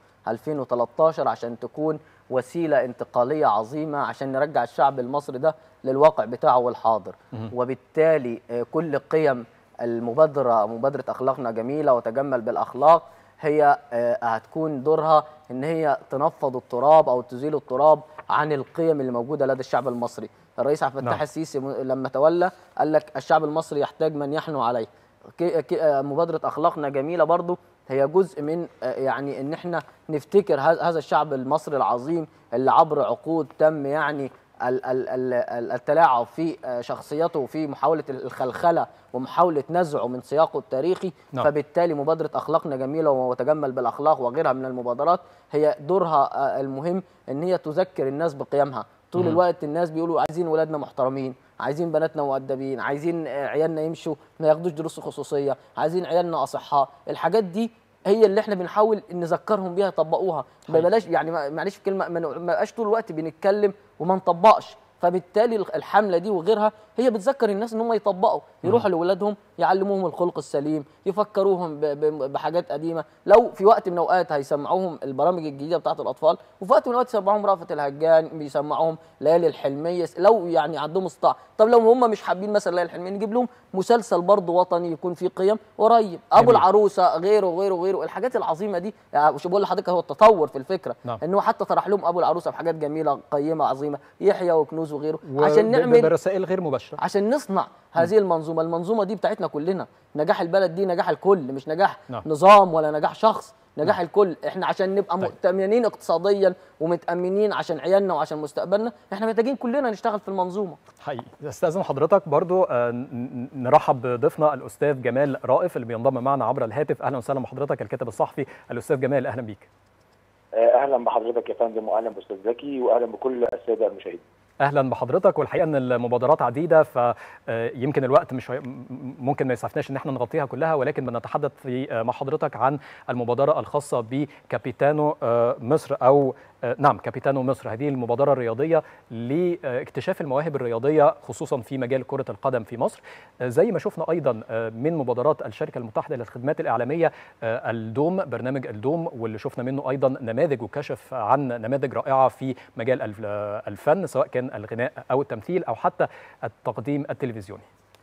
2013 عشان تكون وسيله انتقاليه عظيمه عشان نرجع الشعب المصري ده للواقع بتاعه والحاضر وبالتالي آه، كل قيم المبادره مبادره اخلاقنا جميله وتجمل بالاخلاق هي آه، هتكون دورها ان هي تنفض التراب او تزيل التراب عن القيم اللي موجوده لدى الشعب المصري الرئيس عبد الفتاح نعم. السيسي م- لما تولى قال لك الشعب المصري يحتاج من يحنو عليه ك- ك- آه، مبادره اخلاقنا جميله برضو هي جزء من آه، يعني ان احنا نفتكر هذا هذا الشعب المصري العظيم اللي عبر عقود تم يعني ال- ال- ال- ال- التلاعب في آه، شخصيته وفي محاوله الخلخله ومحاوله نزعه من سياقه التاريخي نعم. فبالتالي مبادره اخلاقنا جميله وتجمل بالاخلاق وغيرها من المبادرات هي دورها آه، المهم ان هي تذكر الناس بقيمها طول مم. الوقت الناس بيقولوا عايزين ولادنا محترمين عايزين بناتنا مؤدبين عايزين آه، عيالنا يمشوا ما ياخدوش دروس خصوصيه عايزين عيالنا اصحاء الحاجات دي هي اللي احنا بنحاول نذكرهم بيها يطبقوها ما بلاش يعني ما- معلش في كلمه ما ما بقاش طول الوقت بنتكلم وما نطبقش فبالتالي الحمله دي وغيرها هي بتذكر الناس ان هم يطبقوا يروحوا لاولادهم يعلموهم الخلق السليم يفكروهم ب- ب- بحاجات قديمه لو في وقت من الاوقات هيسمعوهم البرامج الجديده بتاعه الاطفال وفي وقت من الاوقات يسمعوهم رأفت الهجان بيسمعوهم ليالي الحلميه لو يعني عندهم استطاعه طب لو هم مش حابين مثلا ليالي الحلميه نجيب لهم مسلسل برضه وطني يكون فيه قيم قريب ابو جميل. العروسه غيره وغيره وغيره الحاجات العظيمه دي يعني مش بقول لحضرتك هو التطور في الفكره نعم. ان هو حتى طرح لهم ابو العروسه بحاجات جميله قيمه عظيمه يحيى وكنوز وغيره و- عشان ب- نعمل برسائل غير مباشره عشان نصنع هذه المنظومه المنظومه دي بتاعتنا كلنا نجاح البلد دي نجاح الكل مش نجاح نعم. نظام ولا نجاح شخص نجاح الكل احنا عشان نبقى طيب. مؤتمنين اقتصاديا ومتامنين عشان عيالنا وعشان مستقبلنا احنا محتاجين كلنا نشتغل في المنظومه حقيقي استاذن حضرتك برضو آه، ن- ن- نرحب بضيفنا الاستاذ جمال رائف اللي بينضم معنا عبر الهاتف اهلا وسهلا بحضرتك الكاتب الصحفي الاستاذ جمال اهلا بيك اهلا بحضرتك يا فندم واهلا باستاذ زكي واهلا بكل الساده المشاهدين اهلا بحضرتك والحقيقه ان المبادرات عديده فيمكن الوقت مش هي- م- ممكن ما يسعفناش ان احنا نغطيها كلها ولكن بنتحدث في آه، مع حضرتك عن المبادره الخاصه بكابيتانو آه، مصر او آه، نعم كابيتانو مصر هذه المبادره الرياضيه لاكتشاف المواهب الرياضيه خصوصا في مجال كره القدم في مصر آه، زي ما شفنا ايضا آه، من مبادرات الشركه المتحده للخدمات الاعلاميه آه، الدوم برنامج الدوم واللي شفنا منه ايضا نماذج وكشف عن نماذج رائعه في مجال الف- آه، الفن سواء كان الغناء او التمثيل او حتى التقديم التلفزيوني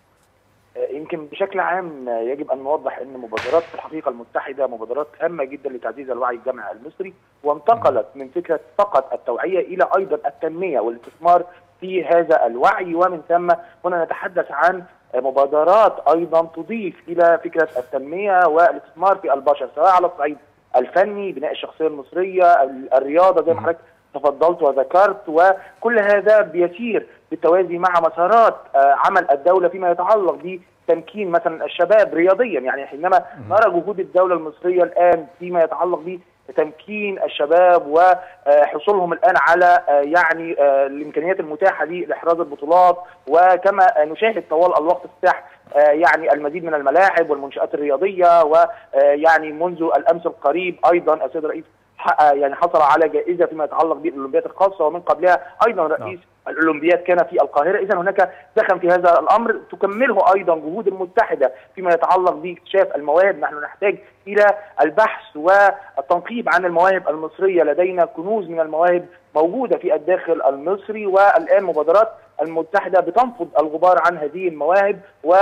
يمكن بشكل عام يجب ان نوضح ان مبادرات الحقيقه المتحده مبادرات هامه جدا لتعزيز الوعي الجمعي المصري وانتقلت من فكره فقط التوعيه الى ايضا التنميه والاستثمار في هذا الوعي ومن ثم هنا نتحدث عن مبادرات ايضا تضيف الى فكره التنميه والاستثمار في البشر سواء على الصعيد الفني بناء الشخصيه المصريه الرياضه زي ما حضرتك تفضلت وذكرت وكل هذا بيسير بالتوازي مع مسارات آه، عمل الدوله فيما يتعلق بتمكين مثلا الشباب رياضيا يعني حينما نرى جهود الدوله المصريه الان فيما يتعلق بتمكين الشباب وحصولهم الان على آه، يعني آه، الامكانيات المتاحه لاحراز البطولات وكما نشاهد طوال الوقت الساح آه، يعني المزيد من الملاعب والمنشات الرياضيه ويعني منذ الامس القريب ايضا السيد الرئيس حقق- يعني حصل على جائزه فيما يتعلق بالاولمبياد الخاصه ومن قبلها ايضا رئيس الاولمبياد كان في القاهره اذا هناك دخل في هذا الامر تكمله ايضا جهود المتحده فيما يتعلق باكتشاف المواهب نحن نحتاج الى البحث والتنقيب عن المواهب المصريه لدينا كنوز من المواهب موجوده في الداخل المصري والان مبادرات المتحده بتنفض الغبار عن هذه المواهب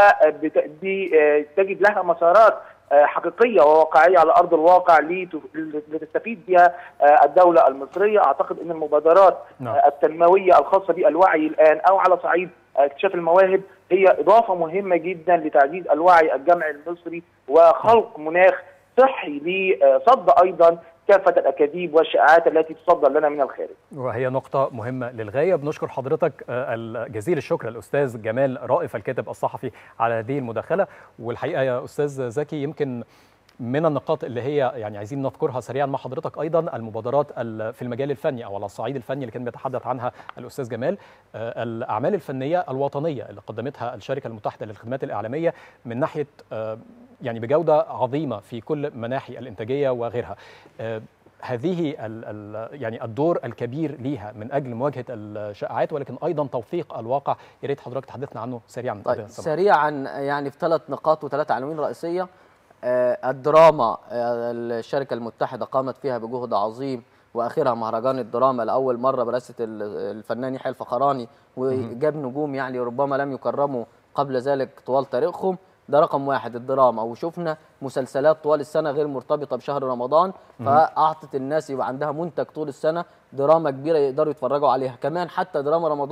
وتجد لها مسارات آه، حقيقيه وواقعيه على ارض الواقع لت- لتستفيد بها آه، الدوله المصريه اعتقد ان المبادرات نعم. آه، التنمويه الخاصه بالوعي الان او على صعيد آه، اكتشاف المواهب هي اضافه مهمه جدا لتعزيز الوعي الجمعي المصري وخلق مناخ صحي لصد ايضا كافه الاكاذيب والشائعات التي تصدر لنا من الخارج. وهي نقطة مهمة للغاية بنشكر حضرتك آه، جزيل الشكر الأستاذ جمال رائف الكاتب الصحفي على هذه المداخلة والحقيقة يا أستاذ زكي يمكن من النقاط اللي هي يعني عايزين نذكرها سريعا مع حضرتك ايضا المبادرات ال- في المجال الفني او على الصعيد الفني اللي كان بيتحدث عنها الاستاذ جمال آه، الاعمال الفنيه الوطنيه اللي قدمتها الشركه المتحده للخدمات الاعلاميه من ناحيه آه، يعني بجوده عظيمه في كل مناحي الانتاجيه وغيرها آه، هذه ال ال يعني الدور الكبير ليها من اجل مواجهه الشائعات ولكن ايضا توثيق الواقع يا ريت حضرتك تحدثنا عنه سريعا طيب سريعا يعني في ثلاث نقاط وثلاث عناوين رئيسيه آه، الدراما آه، الشركه المتحده قامت فيها بجهد عظيم واخرها مهرجان الدراما لاول مره برئاسه ال- الفنان يحيى الفخراني وجاب نجوم يعني ربما لم يكرموا قبل ذلك طوال تاريخهم ده رقم واحد الدراما وشفنا مسلسلات طوال السنه غير مرتبطه بشهر رمضان فاعطت الناس يبقى عندها منتج طول السنه دراما كبيره يقدروا يتفرجوا عليها كمان حتى دراما رمضان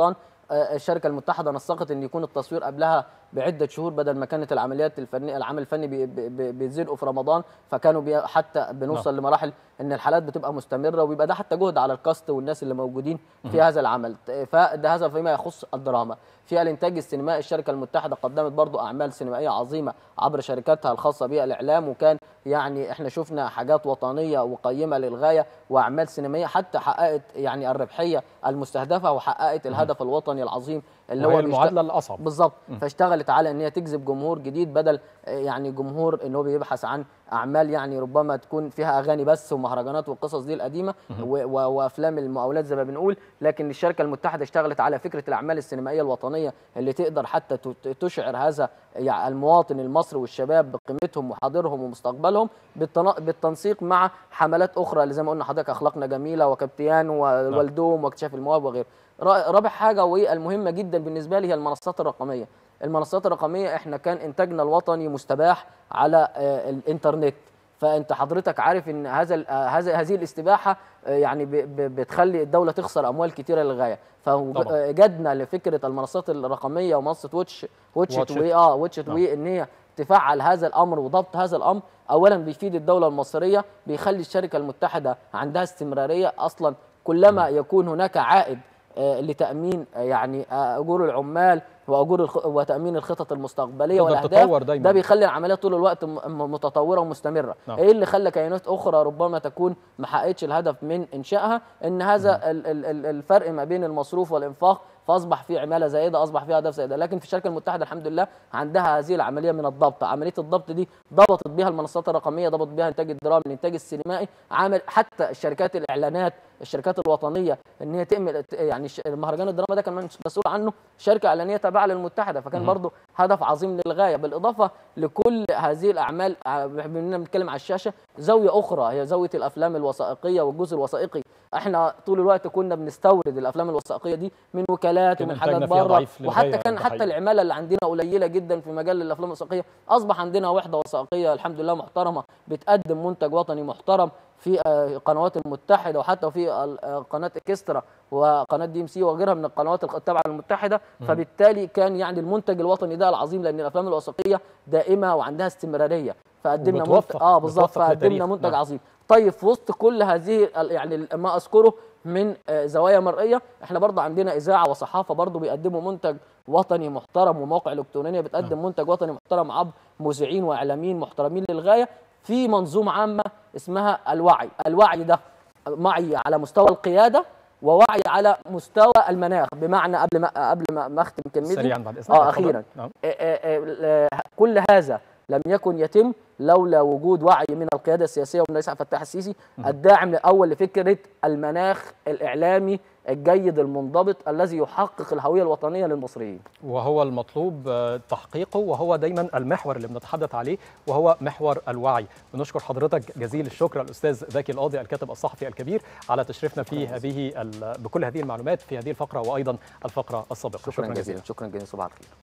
آه، الشركه المتحده نسقت ان يكون التصوير قبلها بعده شهور بدل ما كانت العمليات الفنيه العمل الفني بي- بي- بي- بيتزنقوا في رمضان فكانوا بي حتى بنوصل لمراحل ان الحالات بتبقى مستمره وبيبقى ده حتى جهد على الكاست والناس اللي موجودين في هذا العمل فده هذا فيما يخص الدراما في الانتاج السينمائي الشركه المتحده قدمت برضو اعمال سينمائيه عظيمه عبر شركاتها الخاصه بالاعلام وكان يعني احنا شفنا حاجات وطنيه وقيمه للغايه واعمال سينمائيه حتى حققت يعني الربحيه المستهدفه وحققت الهدف الوطني العظيم اللي وهي هو بيشت- المعادله الاصعب بالظبط فاشتغلت على ان هي تجذب جمهور جديد بدل آه، يعني جمهور ان هو بيبحث عن اعمال يعني ربما تكون فيها اغاني بس ومهرجانات والقصص دي القديمه و- و- وافلام المقاولات زي ما بنقول لكن الشركه المتحده اشتغلت على فكره الاعمال السينمائيه الوطنيه اللي تقدر حتى ت- تشعر هذا يعني المواطن المصري والشباب بقيمتهم وحاضرهم ومستقبلهم بالتنا- بالتنسيق مع حملات اخرى اللي زي ما قلنا حضرتك اخلاقنا جميله وكابتيان والدوم واكتشاف المواهب وغيره را- رابع حاجه وهي المهمه جدا بالنسبه لي هي المنصات الرقميه المنصات الرقميه احنا كان انتاجنا الوطني مستباح على آه، الانترنت فانت حضرتك عارف ان هذا ال- آه، هذا هذه الاستباحه آه، يعني ب- ب- بتخلي الدوله تخسر اموال كتيره للغايه طبعاً. فجدنا لفكره المنصات الرقميه ومنصه واتش واتش واتش توي اه واتش نعم. توي ان هي تفعل هذا الامر وضبط هذا الامر اولا بيفيد الدوله المصريه بيخلي الشركه المتحده عندها استمراريه اصلا كلما يكون هناك عائد آه، لتامين آه، يعني آه، اجور العمال واجور الخ... وتامين الخطط المستقبليه تقدر والاهداف تطور دايماً. ده بيخلي العمليه طول الوقت م- م- متطوره ومستمره نعم. ايه اللي خلى كيانات اخرى ربما تكون ما حققتش الهدف من انشائها ان هذا ال- ال- ال- الفرق ما بين المصروف والانفاق فاصبح في عماله زائده اصبح في اهداف زائده لكن في الشركه المتحده الحمد لله عندها هذه العمليه من الضبط عمليه الضبط دي ضبطت بها المنصات الرقميه ضبط بها الانتاج الدرامي الانتاج السينمائي عمل حتى الشركات الاعلانات الشركات الوطنيه ان هي تعمل يعني ش- مهرجان الدراما ده كان مسؤول عنه شركه اعلانيه تابعه للمتحده فكان برضو هدف عظيم للغايه بالاضافه لكل هذه الاعمال ع- بما بنتكلم على الشاشه زاويه اخرى هي زاويه الافلام الوثائقيه والجزء الوثائقي احنا طول الوقت كنا بنستورد الافلام الوثائقيه دي من وكالات كان ومن إنتاجنا حاجات فيها بره ضعيف للغاية وحتى كان ده حتى حقيقي. العماله اللي عندنا قليله جدا في مجال الافلام الوثائقيه اصبح عندنا وحده وثائقيه الحمد لله محترمه بتقدم منتج وطني محترم في آه، قنوات المتحده وحتى في ال- آه، قناه اكسترا وقناه دي ام سي وغيرها من القنوات الخ- التابعه للمتحده فبالتالي كان يعني المنتج الوطني ده العظيم لان الافلام الوثائقيه دائمه وعندها استمراريه فقدمنا منتج وبتوفق- اه بالظبط بتوفق فقدمنا لتاريخ. منتج نعم. عظيم طيب في وسط كل هذه ال- يعني ما اذكره من آه، زوايا مرئيه احنا برضه عندنا اذاعه وصحافه برضه بيقدموا منتج وطني محترم ومواقع الكترونيه بتقدم منتج وطني محترم عبر مذيعين واعلاميين محترمين للغايه في منظومه عامه اسمها الوعي الوعي ده وعي على مستوى القياده ووعي على مستوى المناخ بمعنى قبل ما قبل ما ما اختم كلمتي سريعا بعد اذنك اه اتفضل. اخيرا نعم. آه، آه، آه، كل هذا لم يكن يتم لولا وجود وعي من القياده السياسيه ومن الرئيس عبد الفتاح السيسي الداعم الاول لفكره المناخ الاعلامي الجيد المنضبط الذي يحقق الهويه الوطنيه للمصريين. وهو المطلوب آه، تحقيقه وهو دايما المحور اللي بنتحدث عليه وهو محور الوعي بنشكر حضرتك جزيل الشكر الاستاذ زكي القاضي الكاتب الصحفي الكبير على تشريفنا في هذه ال- بكل هذه المعلومات في هذه الفقره وايضا الفقره السابقه شكرا جزيلا شكرا جزيلا صباح الخير.